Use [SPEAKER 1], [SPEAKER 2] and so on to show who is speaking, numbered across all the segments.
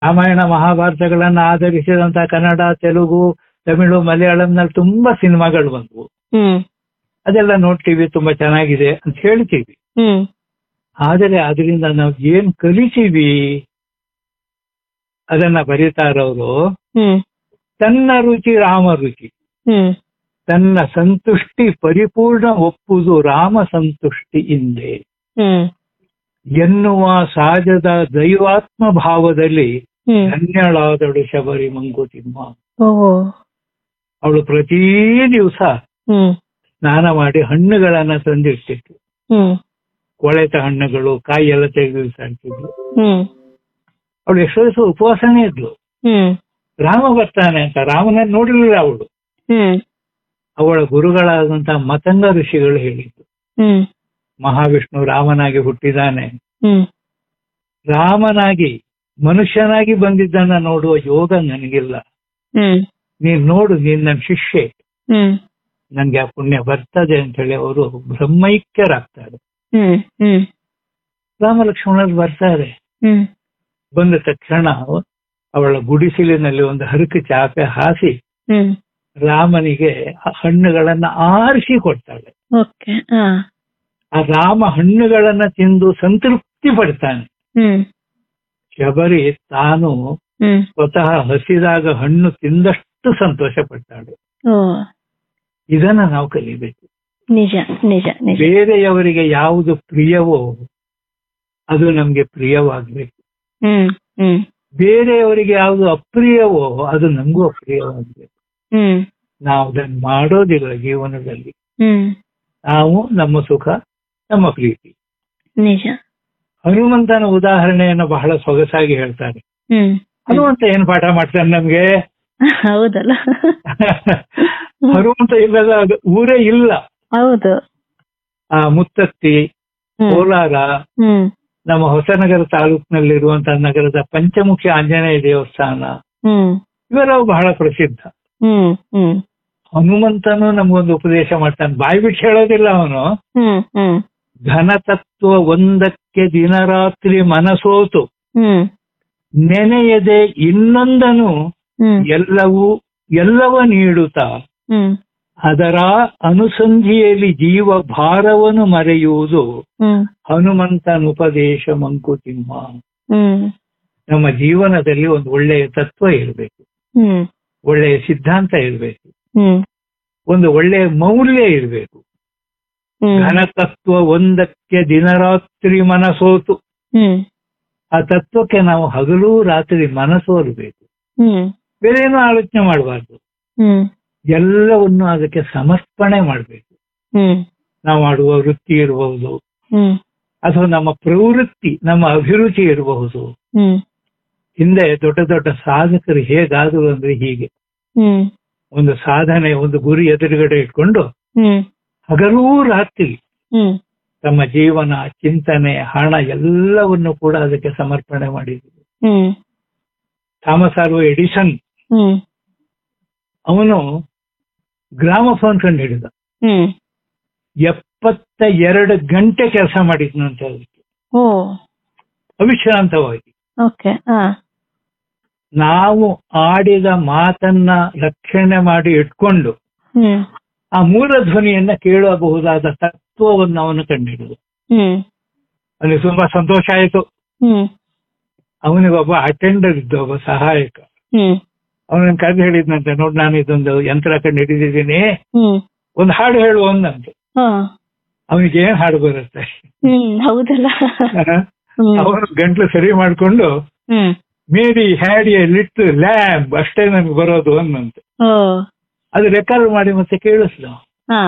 [SPEAKER 1] ರಾಮಾಯಣ ಮಹಾಭಾರತಗಳನ್ನ ಆಧರಿಸಿದಂತ ಕನ್ನಡ ತೆಲುಗು ತಮಿಳು ಮಲಯಾಳಂನಲ್ಲಿ ತುಂಬಾ ಸಿನಿಮಾಗಳು ಬಂದವು
[SPEAKER 2] ಹ್ಮ್
[SPEAKER 1] ಅದೆಲ್ಲ ನೋಡ್ತೀವಿ ತುಂಬಾ ಚೆನ್ನಾಗಿದೆ ಅಂತ ಹೇಳ್ತೀವಿ
[SPEAKER 2] ಹ್ಮ್
[SPEAKER 1] ಆದರೆ ಅದರಿಂದ ನಾವು ಏನ್ ಕಲಿತೀವಿ ಅದನ್ನ ಬರೀತಾರವರು
[SPEAKER 2] ಹ್ಮ್
[SPEAKER 1] ತನ್ನ ರುಚಿ ರಾಮ ರುಚಿ
[SPEAKER 2] ಹ್ಮ್
[SPEAKER 1] ತನ್ನ ಸಂತುಷ್ಟಿ ಪರಿಪೂರ್ಣ ಒಪ್ಪುದು ರಾಮ ಸಂತುಷ್ಟಿ ಹಿಂದೆ
[SPEAKER 2] ಹ್ಮ್
[SPEAKER 1] ಎನ್ನುವ ಸಹಜದ ದೈವಾತ್ಮ ಭಾವದಲ್ಲಿ
[SPEAKER 2] ಹ್ಮ್
[SPEAKER 1] ಧನ್ಯಳಾದಳು ಶಬರಿ ಮಂಕುತಿಮ್ಮ
[SPEAKER 2] ಓ
[SPEAKER 1] ಅವಳು ಪ್ರತಿ ದಿವಸ
[SPEAKER 2] ಹ್ಮ್
[SPEAKER 1] ಸ್ನಾನ ಮಾಡಿ ಹಣ್ಣುಗಳನ್ನ ತಂದಿರ್ತಿತ್ತು
[SPEAKER 2] ಹ್ಮ್
[SPEAKER 1] ಕೊಳೆತ ಹಣ್ಣುಗಳು ಕಾಯಿ ಎಲ್ಲ ತೆಗೆದು ಬಿಸಾಡ್ತಿದ್ಲು
[SPEAKER 2] ಹ್ಮ್
[SPEAKER 1] ಅವಳು ಎಷ್ಟೋ ದಿವಸ ಉಪವಾಸನೇ ಇದ್ಲು
[SPEAKER 2] ಹ್ಮ್
[SPEAKER 1] ರಾಮ ಬರ್ತಾನೆ ಅಂತ ರಾಮನ ನೋಡಿರಲಿಲ್ಲ ಅವಳು
[SPEAKER 2] ಹ್ಮ್
[SPEAKER 1] ಅವಳ ಗುರುಗಳಾದಂತ ಮತಂಗ ಋಷಿಗಳು ಹೇಳಿದ್ದು
[SPEAKER 2] ಹ್ಮ್
[SPEAKER 1] ಮಹಾವಿಷ್ಣು ರಾಮನಾಗಿ ಹುಟ್ಟಿದಾನೆ
[SPEAKER 2] ಹ್ಮ್
[SPEAKER 1] ರಾಮನಾಗಿ ಮನುಷ್ಯನಾಗಿ ಬಂದಿದ್ದನ್ನ ನೋಡುವ ಯೋಗ ನನಗಿಲ್ಲ
[SPEAKER 2] ಹ್ಮ್
[SPEAKER 1] ನೀನ್ ನೋಡು ನೀನ್ ನನ್ನ ಶಿಷ್ಯೆ
[SPEAKER 2] ಹ್ಮ್
[SPEAKER 1] ನನ್ಗೆ ಆ ಪುಣ್ಯ ಬರ್ತದೆ ಅಂತ ಹೇಳಿ ಅವರು ಬ್ರಹ್ಮೈಕ್ಯರಾಗ್ತಾರೆ
[SPEAKER 2] ಹ್ಮ್ ಹ್ಮ್
[SPEAKER 1] ರಾಮ ಲಕ್ಷ್ಮಣರು ಬರ್ತಾರೆ
[SPEAKER 2] ಹ್ಮ್
[SPEAKER 1] ಬಂದ ತಕ್ಷಣ ಅವಳ ಗುಡಿಸಿಲಿನಲ್ಲಿ ಒಂದು ಹರಕು ಚಾಪೆ ಹಾಸಿ
[SPEAKER 2] ಹ್ಮ್
[SPEAKER 1] ರಾಮನಿಗೆ ಆ ಹಣ್ಣುಗಳನ್ನ ಆರಿಸಿ ಕೊಡ್ತಾಳೆ
[SPEAKER 2] ಓಕೆ ಹಾ
[SPEAKER 1] ಆ ರಾಮ ಹಣ್ಣುಗಳನ್ನ ತಿಂದು ಸಂತೃಪ್ತಿ ಪಡ್ತಾನೆ
[SPEAKER 2] ಹ್ಮ್
[SPEAKER 1] ಶಬರಿ ತಾನು
[SPEAKER 2] ಹ್ಮ್
[SPEAKER 1] ಸ್ವತಃ ಹಸಿದಾಗ ಹಣ್ಣು ತಿಂದಷ್ಟು ಸಂತೋಷ ಪಡ್ತಾಳೆ
[SPEAKER 2] ಓ
[SPEAKER 1] ಇದನ್ನ ನಾವು ಕಲಿಬೇಕು
[SPEAKER 2] ನಿಜ ನಿಜ ನಿಜ
[SPEAKER 1] ಬೇರೆಯವರಿಗೆ ಯಾವುದು ಪ್ರಿಯವೋ ಅದು ನಮ್ಗೆ ಪ್ರಿಯವಾಗ್ಬೇಕು
[SPEAKER 2] ಹ್ಮ್ ಹ್ಮ್
[SPEAKER 1] ಬೇರೆಯವರಿಗೆ ಯಾವುದು ಅಪ್ರಿಯವೋ ಅದು ನಮಗೂ ಅಪ್ರಿಯವಾಗ್ಬೇಕು
[SPEAKER 2] ಹ್ಮ್
[SPEAKER 1] ನಾವು ಅದನ್ನ ಮಾಡೋದಿಲ್ಲ ಜೀವನದಲ್ಲಿ
[SPEAKER 2] ಹ್ಮ್
[SPEAKER 1] ನಾವು ನಮ್ಮ ಸುಖ ನಮ್ಮ ಪ್ರೀತಿ
[SPEAKER 2] ನಿಜ
[SPEAKER 1] ಹನುಮಂತನ ಉದಾಹರಣೆಯನ್ನು ಬಹಳ ಸೊಗಸಾಗಿ ಹೇಳ್ತಾರೆ
[SPEAKER 2] ಹ್ಮ್
[SPEAKER 1] ಹನುಮಂತ ಏನ್ ಪಾಠ ಮಾಡ್ತಾನೆ ನಮ್ಗೆ
[SPEAKER 2] ಹೌದಲ್ಲ
[SPEAKER 1] ಹನುಮಂತ ಇಲ್ಲದ ಅದು ಊರೇ ಇಲ್ಲ
[SPEAKER 2] ಹೌದು
[SPEAKER 1] ಆ ಮುತ್ತತ್ತಿ
[SPEAKER 2] ಹ್ಮ್
[SPEAKER 1] ಕೋಲಾರ
[SPEAKER 2] ಹ್ಮ್
[SPEAKER 1] ನಮ್ಮ ಹೊಸನಗರ ತಾಲೂಕಿನಲ್ಲಿರುವಂತಹ ನಗರದ ಪಂಚಮುಖಿ ಆಂಜನೇಯ ದೇವಸ್ಥಾನ
[SPEAKER 2] ಹ್ಮ್
[SPEAKER 1] ಇವೆಲ್ಲವೂ ಬಹಳ ಪ್ರಸಿದ್ಧ
[SPEAKER 2] ಹ್ಮ್ ಹ್ಮ್
[SPEAKER 1] ಹನುಮಂತನು ನಮಗೊಂದು ಉಪದೇಶ ಮಾಡ್ತಾನೆ ಬಾಯಿ ಬಿಟ್ಟು ಹೇಳೋದಿಲ್ಲ ಅವನು
[SPEAKER 2] ಹ್ಮ್ ಹ್ಮ್
[SPEAKER 1] ಘನತತ್ವ ಒಂದಕ್ಕೆ ದಿನರಾತ್ರಿ ಮನಸೋತು
[SPEAKER 2] ಹ್ಮ್
[SPEAKER 1] ನೆನೆಯದೆ ಇನ್ನೊಂದನು
[SPEAKER 2] ಹ್ಮ್
[SPEAKER 1] ಎಲ್ಲವೂ ಎಲ್ಲವ ನೀಡುತ್ತಾ
[SPEAKER 2] ಹ್ಮ್
[SPEAKER 1] ಅದರ ಅನುಸಂಧಿಯಲ್ಲಿ ಜೀವ ಭಾರವನ್ನು ಮರೆಯುವುದು
[SPEAKER 2] ಹ್ಮ್
[SPEAKER 1] ಹನುಮಂತನ ಉಪದೇಶ ಮಂಕುತಿಮ್ಮ
[SPEAKER 2] ಹ್ಮ್
[SPEAKER 1] ನಮ್ಮ ಜೀವನದಲ್ಲಿ ಒಂದು ಒಳ್ಳೆಯ ತತ್ವ ಇರಬೇಕು
[SPEAKER 2] ಹ್ಮ್
[SPEAKER 1] ಒಳ್ಳೆಯ ಸಿದ್ಧಾಂತ ಇರಬೇಕು
[SPEAKER 2] ಹ್ಮ್
[SPEAKER 1] ಒಂದು ಒಳ್ಳೆಯ ಮೌಲ್ಯ ಇರಬೇಕು
[SPEAKER 2] ಹ್ಮ್
[SPEAKER 1] ಘನತತ್ವ ಒಂದಕ್ಕೆ ದಿನರಾತ್ರಿ ಮನಸೋತು
[SPEAKER 2] ಹ್ಮ್
[SPEAKER 1] ಆ ತತ್ವಕ್ಕೆ ನಾವು ಹಗಲು ರಾತ್ರಿ ಮನಸೋಲ್ಬೇಕು
[SPEAKER 2] ಹ್ಮ್
[SPEAKER 1] ಬೇರೆ ಏನೂ ಆಲೋಚನೆ ಮಾಡಬಾರ್ದು
[SPEAKER 2] ಹ್ಮ್
[SPEAKER 1] ಎಲ್ಲವನ್ನು ಅದಕ್ಕೆ ಸಮರ್ಪಣೆ ಮಾಡಬೇಕು
[SPEAKER 2] ಹ್ಮ್
[SPEAKER 1] ನಾವು ಮಾಡುವ ವೃತ್ತಿ ಇರಬಹುದು
[SPEAKER 2] ಹ್ಮ್
[SPEAKER 1] ಅಥವಾ ನಮ್ಮ ಪ್ರವೃತ್ತಿ ನಮ್ಮ ಅಭಿರುಚಿ ಇರಬಹುದು
[SPEAKER 2] ಹ್ಮ್
[SPEAKER 1] ಹಿಂದೆ ದೊಡ್ಡ ದೊಡ್ಡ ಸಾಧಕರು ಹೇಗಾದರು ಅಂದ್ರೆ ಹೀಗೆ
[SPEAKER 2] ಹ್ಮ್
[SPEAKER 1] ಒಂದು ಸಾಧನೆ ಒಂದು ಗುರಿ ಎದುರುಗಡೆ ಇಟ್ಕೊಂಡು
[SPEAKER 2] ಹ್ಮ್
[SPEAKER 1] ಹಗಲೂ ರಾತ್ರಿ
[SPEAKER 2] ಹ್ಮ್
[SPEAKER 1] ತಮ್ಮ ಜೀವನ ಚಿಂತನೆ ಹಣ ಎಲ್ಲವನ್ನು ಕೂಡ ಅದಕ್ಕೆ ಸಮರ್ಪಣೆ ಮಾಡಿದ್ರು
[SPEAKER 2] ಹ್ಮ್
[SPEAKER 1] ಥಾಮಸ್ ಆಲ್ವ ಎಡಿಸನ್
[SPEAKER 2] ಹ್ಮ್
[SPEAKER 1] ಅವನು ಗ್ರಾಮಫೋನ್ ಕಂಡು ಹಿಡಿದ
[SPEAKER 2] ಹ್ಮ್
[SPEAKER 1] ಎಪ್ಪತ್ತ ಎರಡು ಗಂಟೆ ಕೆಲಸ ಮಾಡಿದ್ನಂತೆ ಅದಕ್ಕೆ
[SPEAKER 2] ಓ
[SPEAKER 1] ಅವಿಶ್ರಾಂತವಾಗಿ
[SPEAKER 2] ಓಕೆ ಹಾ
[SPEAKER 1] ನಾವು ಆಡಿದ ಮಾತನ್ನ ರಕ್ಷಣೆ ಮಾಡಿ ಇಟ್ಕೊಂಡು
[SPEAKER 2] ಹ್ಮ್
[SPEAKER 1] ಆ ಮೂಲ ಧ್ವನಿಯನ್ನ ಕೇಳಬಹುದಾದ ತತ್ವವನ್ನು ಅವನು ಕಂಡುಹಿಡಿದ
[SPEAKER 2] ಹ್ಮ್
[SPEAKER 1] ಅವನಿಗೆ ತುಂಬಾ ಸಂತೋಷ ಆಯಿತು
[SPEAKER 2] ಹ್ಮ್
[SPEAKER 1] ಅವನಿಗೆ ಒಬ್ಬ ಅಟೆಂಡರ್ ಇದ್ದ ಒಬ್ಬ ಸಹಾಯಕ
[SPEAKER 2] ಹ್ಮ್
[SPEAKER 1] ಅವನನ್ನ ಕರೆದು ಹೇಳಿದ್ನಂತೆ ನೋಡಿ ನಾನು ಇದೊಂದು ಯಂತ್ರ ಕಂಡು ಹಿಡಿದಿದ್ದೀನಿ
[SPEAKER 2] ಹ್ಮ್
[SPEAKER 1] ಒಂದು ಹಾಡು ಹೇಳು ಅಂದಂತೆ
[SPEAKER 2] ಹಾ
[SPEAKER 1] ಅವನಿಗೆ ಏನ್ ಹಾಡು ಬರುತ್ತೆ
[SPEAKER 2] ಹ್ಮ್ ಹೌದಲ್ಲ ಹ್ಮ್
[SPEAKER 1] ಅವನು ಗಂಟ್ಲು ಸರಿ ಮಾಡ್ಕೊಂಡು
[SPEAKER 2] ಹ್ಮ್
[SPEAKER 1] ಮೇರಿ ಹ್ಯಾಡಿ ಲಿಟ್ ಲ್ಯಾಬ್ ಅಷ್ಟೇ ನನ್ಗೆ ಬರೋದು ಅನ್ನಂತೆ
[SPEAKER 2] ಓ
[SPEAKER 1] ಅದು ರೆಕಾರ್ಡ್ ಮಾಡಿ ಮತ್ತೆ ಕೇಳಿಸ್ದ
[SPEAKER 2] ಹಾ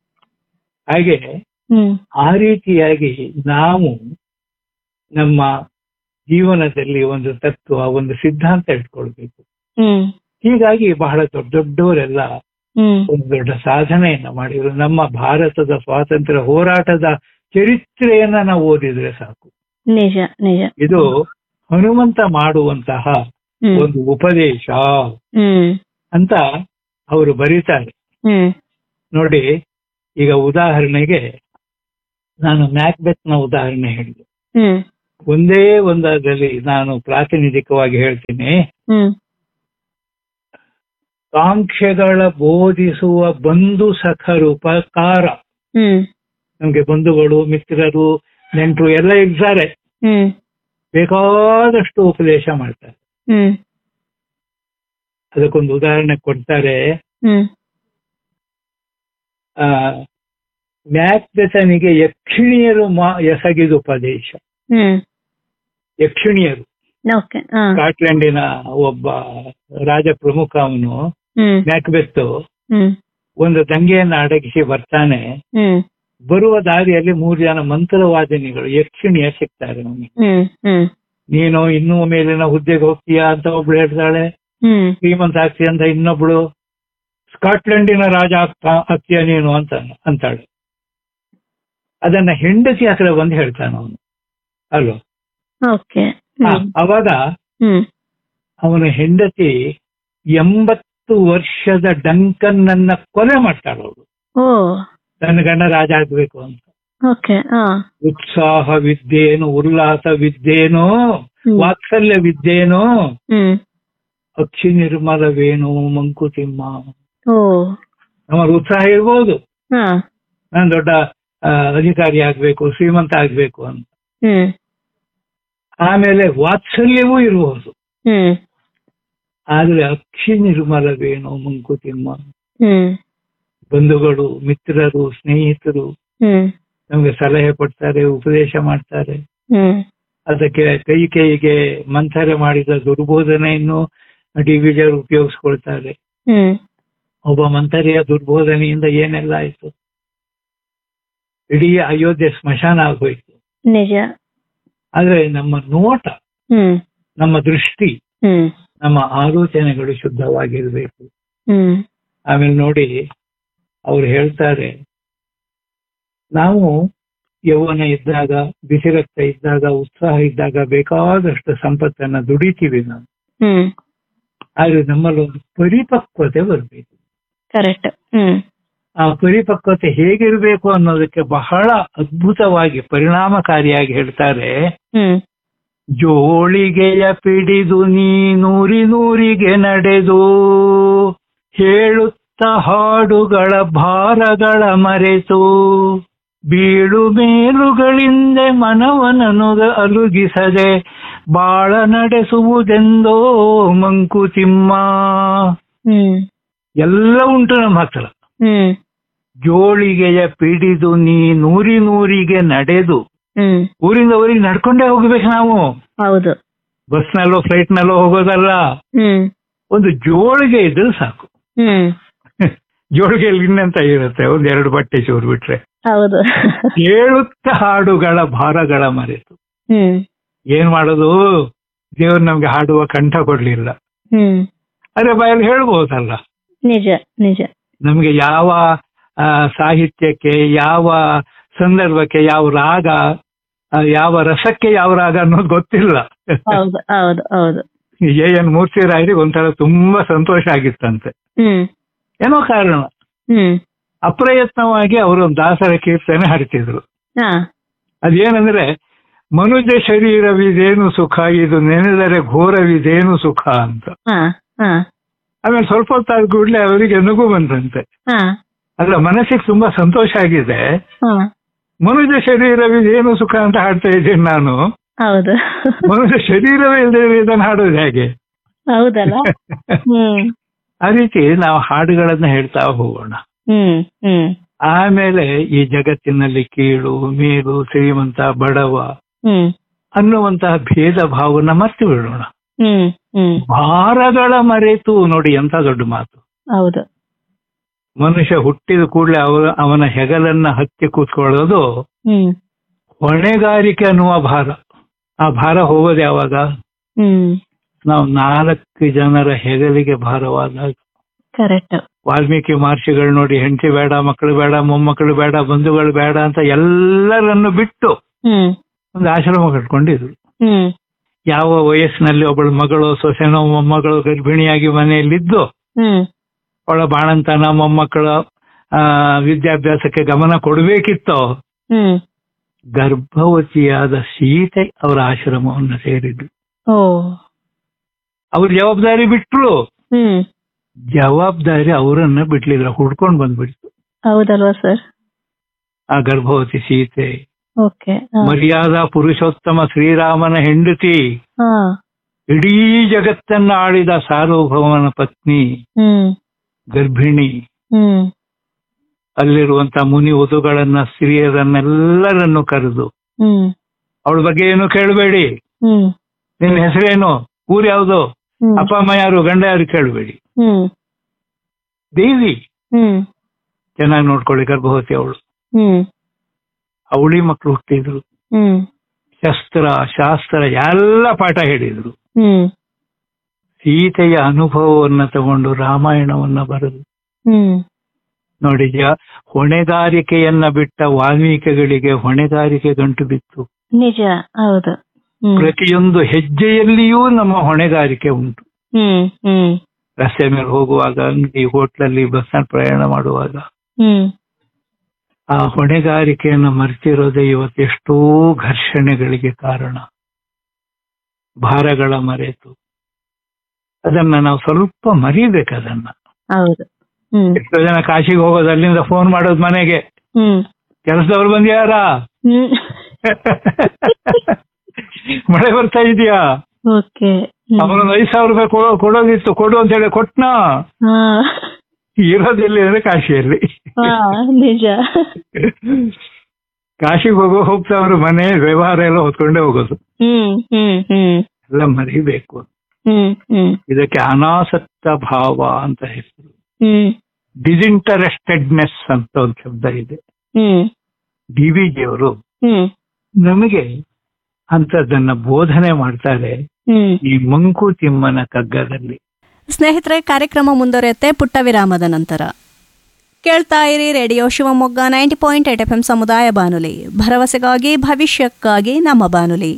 [SPEAKER 1] ಹಾಗೆ
[SPEAKER 2] ಹ್ಮ್
[SPEAKER 1] ಆ ರೀತಿಯಾಗಿ ನಾವು ನಮ್ಮ ಜೀವನದಲ್ಲಿ ಒಂದು ತತ್ವ ಒಂದು ಸಿದ್ಧಾಂತ ಇಟ್ಕೊಳ್ಬೇಕು
[SPEAKER 2] ಹ್ಮ್
[SPEAKER 1] ಹೀಗಾಗಿ ಬಹಳ ದೊಡ್ಡ ದೊಡ್ಡವರೆಲ್ಲ
[SPEAKER 2] ಹ್ಮ್
[SPEAKER 1] ಒಂದು ದೊಡ್ಡ ಸಾಧನೆಯನ್ನ ಮಾಡಿದ್ರು ನಮ್ಮ ಭಾರತದ ಸ್ವಾತಂತ್ರ್ಯ ಹೋರಾಟದ ಚರಿತ್ರೆಯನ್ನ ನಾವು ಓದಿದ್ರೆ ಸಾಕು
[SPEAKER 2] ನಿಜ ನಿಜ
[SPEAKER 1] ಇದು ಹನುಮಂತ ಮಾಡುವಂತಹ
[SPEAKER 2] ಹ್ಮ್
[SPEAKER 1] ಒಂದು ಉಪದೇಶ
[SPEAKER 2] ಹ್ಮ್
[SPEAKER 1] ಅಂತ ಅವರು ಬರೀತಾರೆ
[SPEAKER 2] ಹ್ಮ್
[SPEAKER 1] ನೋಡಿ ಈಗ ಉದಾಹರಣೆಗೆ ನಾನು ಮ್ಯಾಕ್ಬೆತ್ ನ ಉದಾಹರಣೆ ಹೇಳಿದೆ
[SPEAKER 2] ಹ್ಮ್
[SPEAKER 1] ಒಂದೇ ಒಂದರಲ್ಲಿ ನಾನು ಪ್ರಾತಿನಿಧಿಕವಾಗಿ ಹೇಳ್ತೀನಿ
[SPEAKER 2] ಹ್ಮ್
[SPEAKER 1] ಕಾಂಕ್ಷೆಗಳ ಬೋಧಿಸುವ ಬಂಧು ಸಖರುಪಕಾರ
[SPEAKER 2] ಹ್ಮ್
[SPEAKER 1] ನಮ್ಗೆ ಬಂಧುಗಳು ಮಿತ್ರರು ನೆಂಟರು ಎಲ್ಲ ಇರ್ತಾರೆ
[SPEAKER 2] ಹ್ಮ್
[SPEAKER 1] ಬೇಕಾದಷ್ಟು ಉಪದೇಶ ಮಾಡ್ತಾರೆ
[SPEAKER 2] ಹ್ಮ್
[SPEAKER 1] ಅದಕ್ಕೊಂದು ಉದಾಹರಣೆ ಕೊಡ್ತಾರೆ
[SPEAKER 2] ಹ್ಮ್
[SPEAKER 1] ಆ ಮ್ಯಾಕ್ಬೆತನಿಗೆ ಯಕ್ಷಿಣಿಯರು ಮಾ ಎಸಗಿದ ಉಪದೇಶ
[SPEAKER 2] ಹ್ಮ್
[SPEAKER 1] ಯಕ್ಷಿಣಿಯರು
[SPEAKER 2] ಓಕೆ ಹಾ
[SPEAKER 1] ಸ್ಕಾಟ್ಲೆಂಡಿನ ಒಬ್ಬ ರಾಜ ಪ್ರಮುಖ ಅವನು
[SPEAKER 2] ಹ್ಮ್
[SPEAKER 1] ಮ್ಯಾಕ್ಬೆತ್
[SPEAKER 2] ಹ್ಮ್
[SPEAKER 1] ಒಂದು ದಂಗೆಯನ್ನು ಅಡಗಿಸಿ ಬರ್ತಾನೆ
[SPEAKER 2] ಹ್ಮ್
[SPEAKER 1] ಬರುವ ದಾರಿಯಲ್ಲಿ ಮೂರು ಜನ ಮಂತ್ರವಾದಿನಿಗಳು ಯಕ್ಷಿಣಿಯ ಸಿಗ್ತಾರೆ ಅವನಿಗೆ
[SPEAKER 2] ಹ್ಮ್ ಹ್ಮ್
[SPEAKER 1] ನೀನು ಇನ್ನೂ ಮೇಲಿನ ಹುದ್ದೆಗೆ ಹೋಗ್ತೀಯಾ ಅಂತ ಒಬ್ಳು ಹೇಳ್ತಾಳೆ
[SPEAKER 2] ಹ್ಮ್
[SPEAKER 1] ಶ್ರೀಮಂತ ಆಗ್ತೀಯ ಅಂತ ಇನ್ನೊಬ್ಳು ಸ್ಕಾಟ್ಲೆಂಡಿನ ರಾಜ ಆಗ್ತಾ ಆಗ್ತೀಯ ನೀನು ಅಂತ ಅಂತಾಳೆ ಅದನ್ನ ಹೆಂಡತಿ ಹತ್ರ ಬಂದು ಹೇಳ್ತಾನೆ ಅವನು ಅಲ್ವ
[SPEAKER 2] ಓಕೆ
[SPEAKER 1] ಆ,
[SPEAKER 2] ಹ್ಮ್
[SPEAKER 1] ಅವಾಗ
[SPEAKER 2] ಹ್ಮ್
[SPEAKER 1] ಅವನ ಹೆಂಡತಿ ಎಂಬತ್ತು ವರ್ಷದ ಡಂಕನ್ನನ್ನ ಕೊಲೆ ಮಾಡ್ತಾಳೆ ಅವಳು
[SPEAKER 2] ಓ
[SPEAKER 1] ತನ್ನ ಗಂಡ ರಾಜ ಆಗ್ಬೇಕು ಅಂತ
[SPEAKER 2] ಓಕೆ ಹಾ
[SPEAKER 1] ಉತ್ಸಾಹವಿದ್ದೇನು ಉಲ್ಲಾಸವಿದ್ದೇನೋ
[SPEAKER 2] ಹ್ಮ್
[SPEAKER 1] ವಾತ್ಸಲ್ಯವಿದ್ದೇನೋ
[SPEAKER 2] ಹ್ಮ್
[SPEAKER 1] ಅಕ್ಷಿ ನಿರ್ಮಲವೇನು ಮಂಕುತಿಮ್ಮ
[SPEAKER 2] ಓ
[SPEAKER 1] ನಮ್ಮ ಉತ್ಸಾಹ ಇರ್ಬೋದು
[SPEAKER 2] ಹಾ
[SPEAKER 1] ನಾನು ದೊಡ್ಡ ಆ, ಅಧಿಕಾರಿ ಆಗ್ಬೇಕು ಶ್ರೀಮಂತ ಆಗ್ಬೇಕು ಅಂತ
[SPEAKER 2] ಹ್ಮ್
[SPEAKER 1] ಆಮೇಲೆ ವಾತ್ಸಲ್ಯವೂ ಇರಬಹುದು
[SPEAKER 2] ಹ್ಮ್
[SPEAKER 1] ಆದ್ರೆ ಅಕ್ಷಿ ನಿರ್ಮಲವೇನು ಮಂಕುತಿಮ್ಮ
[SPEAKER 2] ಹ್ಮ್
[SPEAKER 1] ಬಂಧುಗಳು ಮಿತ್ರರು ಸ್ನೇಹಿತರು
[SPEAKER 2] ಹ್ಮ್
[SPEAKER 1] ನಮ್ಗೆ ಸಲಹೆ ಕೊಡ್ತಾರೆ ಉಪದೇಶ ಮಾಡ್ತಾರೆ
[SPEAKER 2] ಹ್ಮ್
[SPEAKER 1] ಅದಕ್ಕೆ ಕೈ ಕೈಗೆ ಮಂಥರೆ ಮಾಡಿದ ದುರ್ಬೋಧನೆಯನ್ನು ಡಿವಿಜರ್ ಉಪಯೋಗಿಸ್ಕೊಳ್ತಾರೆ
[SPEAKER 2] ಹ್ಮ್
[SPEAKER 1] ಒಬ್ಬ ಮಂಥರಿಯ ದುರ್ಬೋಧನೆಯಿಂದ ಏನೆಲ್ಲ ಆಯ್ತು ಇಡೀ ಅಯೋಧ್ಯೆ ಸ್ಮಶಾನ ಆಗೋಯ್ತು
[SPEAKER 2] ನಿಜ
[SPEAKER 1] ಆದ್ರೆ ನಮ್ಮ ನೋಟ
[SPEAKER 2] ಹ್ಮ್
[SPEAKER 1] ನಮ್ಮ ದೃಷ್ಟಿ
[SPEAKER 2] ಹ್ಮ್
[SPEAKER 1] ನಮ್ಮ ಆಲೋಚನೆಗಳು ಶುದ್ಧವಾಗಿರ್ಬೇಕು
[SPEAKER 2] ಹ್ಮ್
[SPEAKER 1] ಆಮೇಲೆ ನೋಡಿ ಅವ್ರು ಹೇಳ್ತಾರೆ ನಾವು ಯೌವನ ಇದ್ದಾಗ ಬಿಸಿ ರಕ್ತ ಇದ್ದಾಗ ಉತ್ಸಾಹ ಇದ್ದಾಗ ಬೇಕಾದಷ್ಟು ಸಂಪತ್ತನ್ನ ದುಡಿತೀವಿ ನಾವು
[SPEAKER 2] ಹ್ಮ್
[SPEAKER 1] ಆದ್ರೆ ನಮ್ಮಲ್ಲಿ ಒಂದು ಪರಿಪಕ್ವತೆ ಬರಬೇಕು
[SPEAKER 2] ಕರೆಕ್ಟ್ ಹ್ಮ್
[SPEAKER 1] ಆ ಪರಿಪಕ್ವತೆ ಹೇಗಿರಬೇಕು ಅನ್ನೋದಕ್ಕೆ ಬಹಳ ಅದ್ಭುತವಾಗಿ ಪರಿಣಾಮಕಾರಿಯಾಗಿ ಹೇಳ್ತಾರೆ
[SPEAKER 2] ಹ್ಮ್
[SPEAKER 1] ಜೋಳಿಗೆಯ ಪಿಡಿದು ನೀ ನೂರಿ ನೂರಿಗೆ ನಡೆದು ಹೇಳುತ್ತ ಹಾಡುಗಳ ಭಾರಗಳ ಮರೆತು ಬೀಳು ಮೇಲುಗಳಿಂದ ಮನವನನು ಅಲುಗಿಸದೆ ಬಾಳ ನಡೆಸುವುದೆಂದೋ ಮಂಕುತಿಮ್ಮ
[SPEAKER 2] ಹ್ಮ್
[SPEAKER 1] ಎಲ್ಲ ಉಂಟು ನಮ್ಮ ಹತ್ರ
[SPEAKER 2] ಹ್ಮ್
[SPEAKER 1] ಜೋಳಿಗೆಯ ಪಿಡಿದು ನೀ ನೂರಿ ನೂರಿಗೆ ನಡೆದು
[SPEAKER 2] ಹ್ಮ್
[SPEAKER 1] ಊರಿಂದ ಊರಿಗೆ ನಡ್ಕೊಂಡೇ ಹೋಗ್ಬೇಕು ನಾವು
[SPEAKER 2] ಹೌದು
[SPEAKER 1] ಬಸ್ನಲ್ಲೋ ಫ್ಲೈಟ್ನಲ್ಲೋ ಹೋಗೋದಲ್ಲ
[SPEAKER 2] ಹ್ಮ್
[SPEAKER 1] ಒಂದು ಜೋಳಿಗೆ ಇದ್ರೆ ಸಾಕು
[SPEAKER 2] ಹ್ಮ್
[SPEAKER 1] ಜೋಳಿಗೆಯಲ್ಲಿ ಇನ್ನಂತ ಇರುತ್ತೆ ಒಂದ್ ಎರಡು ಬಟ್ಟೆ ಚೂರು ಬಿಟ್ರೆ
[SPEAKER 2] ಹೌದು
[SPEAKER 1] ಕೇಳುತ್ತ ಹಾಡುಗಳ ಭಾರಗಳ ಮರೆತು
[SPEAKER 2] ಹ್ಮ್
[SPEAKER 1] ಏನ್ ಮಾಡೋದು ದೇವ್ರು ನಮ್ಗೆ ಹಾಡುವ ಕಂಠ ಕೊಡ್ಲಿಲ್ಲ
[SPEAKER 2] ಹ್ಮ್
[SPEAKER 1] ಅದೇ ಬಾಯಲ್ಲಿ ಹೇಳ್ಬೋದಲ್ಲ
[SPEAKER 2] ನಿಜ ನಿಜ
[SPEAKER 1] ನಮ್ಗೆ ಯಾವ ಆ, ಸಾಹಿತ್ಯಕ್ಕೆ ಯಾವ ಸಂದರ್ಭಕ್ಕೆ ಯಾವ ರಾಗ ಆ, ಯಾವ ರಸಕ್ಕೆ ಯಾವ ರಾಗ ಅನ್ನೋದು ಗೊತ್ತಿಲ್ಲ
[SPEAKER 2] ಹೌದು ಹೌದು ಹೌದು
[SPEAKER 1] ಎ ಎನ್ ಮೂರ್ತಿರಾಯರಿಗೆ ಒಂಥರ ತುಂಬಾ ಸಂತೋಷ ಆಗಿತ್ತಂತೆ
[SPEAKER 2] ಹ್ಮ್
[SPEAKER 1] ಏನೋ ಕಾರಣ
[SPEAKER 2] ಹ್ಮ್
[SPEAKER 1] ಅಪ್ರಯತ್ನವಾಗಿ ಅವರು ಒಂದು ದಾಸರ ಕೀರ್ತನೆ ಹಾಡ್ತಿದ್ರು
[SPEAKER 2] ಹಾ
[SPEAKER 1] ಅದೇನಂದ್ರೆ ಮನುಜ ಶರೀರವಿದೇನು ಸುಖ ಇದು ನೆನೆದರೆ ಘೋರವಿದೇನು ಸುಖ ಅಂತ
[SPEAKER 2] ಹಾ ಹಾ
[SPEAKER 1] ಆಮೇಲೆ ಸ್ವಲ್ಪ ಹೊತ್ತಾದ ಕೂಡಲೇ ಅವರಿಗೆ ನಗು ಬಂದಂತೆ
[SPEAKER 2] ಹಾ
[SPEAKER 1] ಅಲ್ಲ ಮನಸ್ಸಿಗೆ ತುಂಬಾ ಸಂತೋಷ ಆಗಿದೆ
[SPEAKER 2] ಹಾ
[SPEAKER 1] ಮನುಜ ಶರೀರವಿದೇನು ಸುಖ ಅಂತ ಹಾಡ್ತಾ ಇದ್ದೀನಿ ನಾನು
[SPEAKER 2] ಹೌದು
[SPEAKER 1] ಮನುಜ ಶರೀರವೇ ಇಲ್ಲದೆ ಇದನ್ನು ಹಾಡೋದು ಹೇಗೆ
[SPEAKER 2] ಹೌದಲ್ಲ ಹ್ಮ್
[SPEAKER 1] ಆ ರೀತಿ ನಾವು ಹಾಡುಗಳನ್ನ ಹೇಳ್ತಾ ಹೋಗೋಣ
[SPEAKER 2] ಹ್ಮ್ ಹ್ಮ್
[SPEAKER 1] ಆಮೇಲೆ ಈ ಜಗತ್ತಿನಲ್ಲಿ ಕೀಳು ಮೇಲು ಶ್ರೀಮಂತ ಬಡವ
[SPEAKER 2] ಹ್ಮ್
[SPEAKER 1] ಅನ್ನುವಂತಹ ಭೇದ ಭಾವನ ಮರ್ತು ಬಿಡೋಣ
[SPEAKER 2] ಹ್ಮ್ ಹ್ಮ್
[SPEAKER 1] ಭಾರಗಳ ಮರೆತು ನೋಡಿ ಎಂತ ದೊಡ್ಡ ಮಾತು
[SPEAKER 2] ಹೌದು
[SPEAKER 1] ಮನುಷ್ಯ ಹುಟ್ಟಿದ ಕೂಡಲೇ ಅವರ ಅವನ ಹೆಗಲನ್ನ ಹತ್ತಿ ಕೂತ್ಕೊಳ್ಳೋದು
[SPEAKER 2] ಹ್ಮ್
[SPEAKER 1] ಹೊಣೆಗಾರಿಕೆ ಅನ್ನುವ ಭಾರ ಆ ಭಾರ ಹೋಗೋದು ಯಾವಾಗ
[SPEAKER 2] ಹ್ಮ್
[SPEAKER 1] ನಾವು ನಾಲ್ಕು ಜನರ ಹೆಗಲಿಗೆ ಭಾರವಾದಾಗ
[SPEAKER 2] ಕರೆಕ್ಟ್
[SPEAKER 1] ವಾಲ್ಮೀಕಿ ಮಹರ್ಷಿಗಳು ನೋಡಿ ಹೆಂಡತಿ ಬೇಡ ಮಕ್ಕಳು ಬೇಡ ಮೊಮ್ಮಕ್ಕಳು ಬೇಡ ಬಂಧುಗಳು ಬೇಡ ಅಂತ ಎಲ್ಲರನ್ನು ಬಿಟ್ಟು
[SPEAKER 2] ಹ್ಮ್
[SPEAKER 1] ಒಂದು ಆಶ್ರಮ ಕಟ್ಕೊಂಡಿದ್ರು
[SPEAKER 2] ಹ್ಮ್
[SPEAKER 1] ಯಾವ ವಯಸ್ಸಿನಲ್ಲಿ ಒಬ್ಬಳು ಮಗಳು ಸೊಸೆನೋ ಮೊಮ್ಮಗಳು ಗರ್ಭಿಣಿಯಾಗಿ ಮನೆಯಲ್ಲಿದ್ದು
[SPEAKER 2] ಹ್ಮ್
[SPEAKER 1] ಅವಳ ಬಾಣಂತನ ಮೊಮ್ಮಕ್ಕಳ ಆ, ವಿದ್ಯಾಭ್ಯಾಸಕ್ಕೆ ಗಮನ ಕೊಡಬೇಕಿತ್ತೋ
[SPEAKER 2] ಹ್ಮ್
[SPEAKER 1] ಗರ್ಭವತಿಯಾದ ಸೀತೆ ಅವರ ಆಶ್ರಮವನ್ನು ಸೇರಿದ್ರು
[SPEAKER 2] ಓ
[SPEAKER 1] ಅವ್ರ ಜವಾಬ್ದಾರಿ ಬಿಟ್ರು
[SPEAKER 2] ಹ್ಮ್
[SPEAKER 1] ಜವಾಬ್ದಾರಿ ಅವರನ್ನ ಬಿಡ್ಲಿಲ್ಲ ಹುಡ್ಕೊಂಡು ಬಂದ್ಬಿಡ್ತು
[SPEAKER 2] ಹೌದಲ್ವಾ ಸರ್
[SPEAKER 1] ಆ ಗರ್ಭವತಿ ಸೀತೆ
[SPEAKER 2] ಓಕೆ
[SPEAKER 1] ಮರ್ಯಾದಾ ಪುರುಷೋತ್ತಮ ಶ್ರೀರಾಮನ ಹೆಂಡತಿ
[SPEAKER 2] ಹಾ
[SPEAKER 1] ಇಡೀ ಜಗತ್ತನ್ನ ಆಳಿದ ಸಾರ್ವಭೌಮನ ಪತ್ನಿ
[SPEAKER 2] ಹ್ಮ್
[SPEAKER 1] ಗರ್ಭಿಣಿ
[SPEAKER 2] ಹ್ಮ್
[SPEAKER 1] ಅಲ್ಲಿರುವಂತ ಮುನಿ ವಧುಗಳನ್ನ ಸ್ತ್ರೀಯರನ್ನೆಲ್ಲರನ್ನು ಕರೆದು
[SPEAKER 2] ಹ್ಮ್
[SPEAKER 1] ಅವಳ ಬಗ್ಗೆ ಏನು ಕೇಳಬೇಡಿ
[SPEAKER 2] ಹ್ಮ್
[SPEAKER 1] ನಿನ್ನ ಹೆಸರೇನು ಊರ್ ಯಾವ್ದು
[SPEAKER 2] ಹ್ಮ್
[SPEAKER 1] ಅಪ್ಪ ಅಮ್ಮ ಯಾರು ಗಂಡ ಯಾರು ಕೇಳಬೇಡಿ
[SPEAKER 2] ಹ್ಮ್
[SPEAKER 1] ದೇವಿ
[SPEAKER 2] ಹ್ಮ್
[SPEAKER 1] ಚೆನ್ನಾಗಿ ನೋಡ್ಕೊಳ್ಳಿ ಗರ್ಭವತಿ ಅವಳು
[SPEAKER 2] ಹ್ಮ್
[SPEAKER 1] ಅವಳಿ ಮಕ್ಕಳು ಹುಟ್ಟಿದ್ರು
[SPEAKER 2] ಹ್ಮ್
[SPEAKER 1] ಶಸ್ತ್ರ ಶಾಸ್ತ್ರ ಎಲ್ಲ ಪಾಠ ಹೇಳಿದ್ರು
[SPEAKER 2] ಹ್ಮ್
[SPEAKER 1] ಸೀತೆಯ ಅನುಭವವನ್ನ ತಗೊಂಡು ರಾಮಾಯಣವನ್ನ ಬರೆದು
[SPEAKER 2] ಹ್ಮ್
[SPEAKER 1] ನೋಡಿ ಜ- ಹೊಣೆಗಾರಿಕೆಯನ್ನ ಬಿಟ್ಟ ವಾಲ್ಮೀಕಿಗಳಿಗೆ ಹೊಣೆಗಾರಿಕೆ ಗಂಟು ಬಿತ್ತು
[SPEAKER 2] ನಿಜ ಹೌದು ಹ್ಮ್
[SPEAKER 1] ಪ್ರತಿಯೊಂದು ಹೆಜ್ಜೆಯಲ್ಲಿಯೂ ನಮ್ಮ ಹೊಣೆಗಾರಿಕೆ ಉಂಟು
[SPEAKER 2] ಹ್ಮ್ ಹ್ಮ್
[SPEAKER 1] ರಸ್ತೆ ಮೇಲೆ ಹೋಗುವಾಗ ಅಂಗಡಿ ಹೋಟ್ಲಲ್ಲಿ ಬಸ್ನಲ್ಲಿ ಪ್ರಯಾಣ ಮಾಡುವಾಗ
[SPEAKER 2] ಹ್ಮ್
[SPEAKER 1] ಆ ಹೊಣೆಗಾರಿಕೆಯನ್ನು ಮರೆತಿರೋದೇ ಇವತ್ತೆಷ್ಟೋ ಘರ್ಷಣೆಗಳಿಗೆ ಕಾರಣ ಭಾರಗಳ ಮರೆತು ಅದನ್ನ ನಾವು ಸ್ವಲ್ಪ ಮರಿಬೇಕು ಅದನ್ನ
[SPEAKER 2] ಹೌದು ಹ್ಮ್
[SPEAKER 1] ಎಷ್ಟೋ ಜನ ಕಾಶಿಗೆ ಹೋಗೋದು ಅಲ್ಲಿಂದ ಫೋನ್ ಮಾಡೋದು ಮನೆಗೆ
[SPEAKER 2] ಹ್ಮ್
[SPEAKER 1] ಕೆಲಸದವ್ರು ಬಂದ್ಯಾರ
[SPEAKER 2] ಹ್ಮ್
[SPEAKER 1] ಮಳೆ ಬರ್ತಾ ಇದೆಯಾ
[SPEAKER 2] ಓಕೆ
[SPEAKER 1] ಅವನೊಂದು ಐದ್ ಸಾವಿರ ರೂಪಾಯಿ ಕೊಡೋ- ಕೊಡೋದಿತ್ತು ಕೊಡು ಅಂತ ಹೇಳಿ ಕೊಟ್ನಾ
[SPEAKER 2] ಹಾ
[SPEAKER 1] ಇರೋದೆಲ್ಲಿ ಅಂದ್ರೆ ಕಾಶಿಯಲ್ಲಿ
[SPEAKER 2] ಹಾ ನಿಜ
[SPEAKER 1] ಕಾಶಿಗೆ ಹೋಗೋ ಹೋಗ್ತಾವ್ರು ಮನೆ ವ್ಯವಹಾರ ಎಲ್ಲ ಹೊತ್ಕೊಂಡೇ ಹೋಗೋದು
[SPEAKER 2] ಹ್ಮ್ ಹ್ಮ್ ಹ್ಮ್
[SPEAKER 1] ಎಲ್ಲ ಮರಿಬೇಕು
[SPEAKER 2] ಹ್ಮ್ ಹ್ಮ್
[SPEAKER 1] ಇದಕ್ಕೆ ಅನಾಸಕ್ತ ಭಾವ ಅಂತ ಹೆಸರು
[SPEAKER 2] ಹ್ಮ್
[SPEAKER 1] ಡಿಸಿಂಟರೆಸ್ಟೆಡ್ನೆಸ್ ಅಂತ ಒಂದು ಶಬ್ದ ಇದೆ
[SPEAKER 2] ಹ್ಮ್
[SPEAKER 1] ಡಿ ವಿ ಜಿಯವರು
[SPEAKER 2] ಹ್ಮ್
[SPEAKER 1] ನಮಗೆ ಅಂತದನ್ನ ಬೋಧನೆ ಮಾಡ್ತಾರೆ
[SPEAKER 2] ಹ್ಮ್
[SPEAKER 1] ಈ ಮಂಕುತಿಮ್ಮನ ಕಗ್ಗದಲ್ಲಿ
[SPEAKER 3] ಸ್ನೇಹಿತರೆ ಕಾರ್ಯಕ್ರಮ ಮುಂದುವರಿಯುತ್ತೆ ಪುಟ್ಟ ವಿರಾಮದ ನಂತರ ಕೇಳ್ತಾ ಇರಿ radio Shivamogga ninety point eight F M ಸಮುದಾಯ ಬಾನುಲಿ ಭರವಸೆಗಾಗಿ ಭವಿಷ್ಯಕ್ಕಾಗಿ ನಮ್ಮ ಬಾನುಲಿ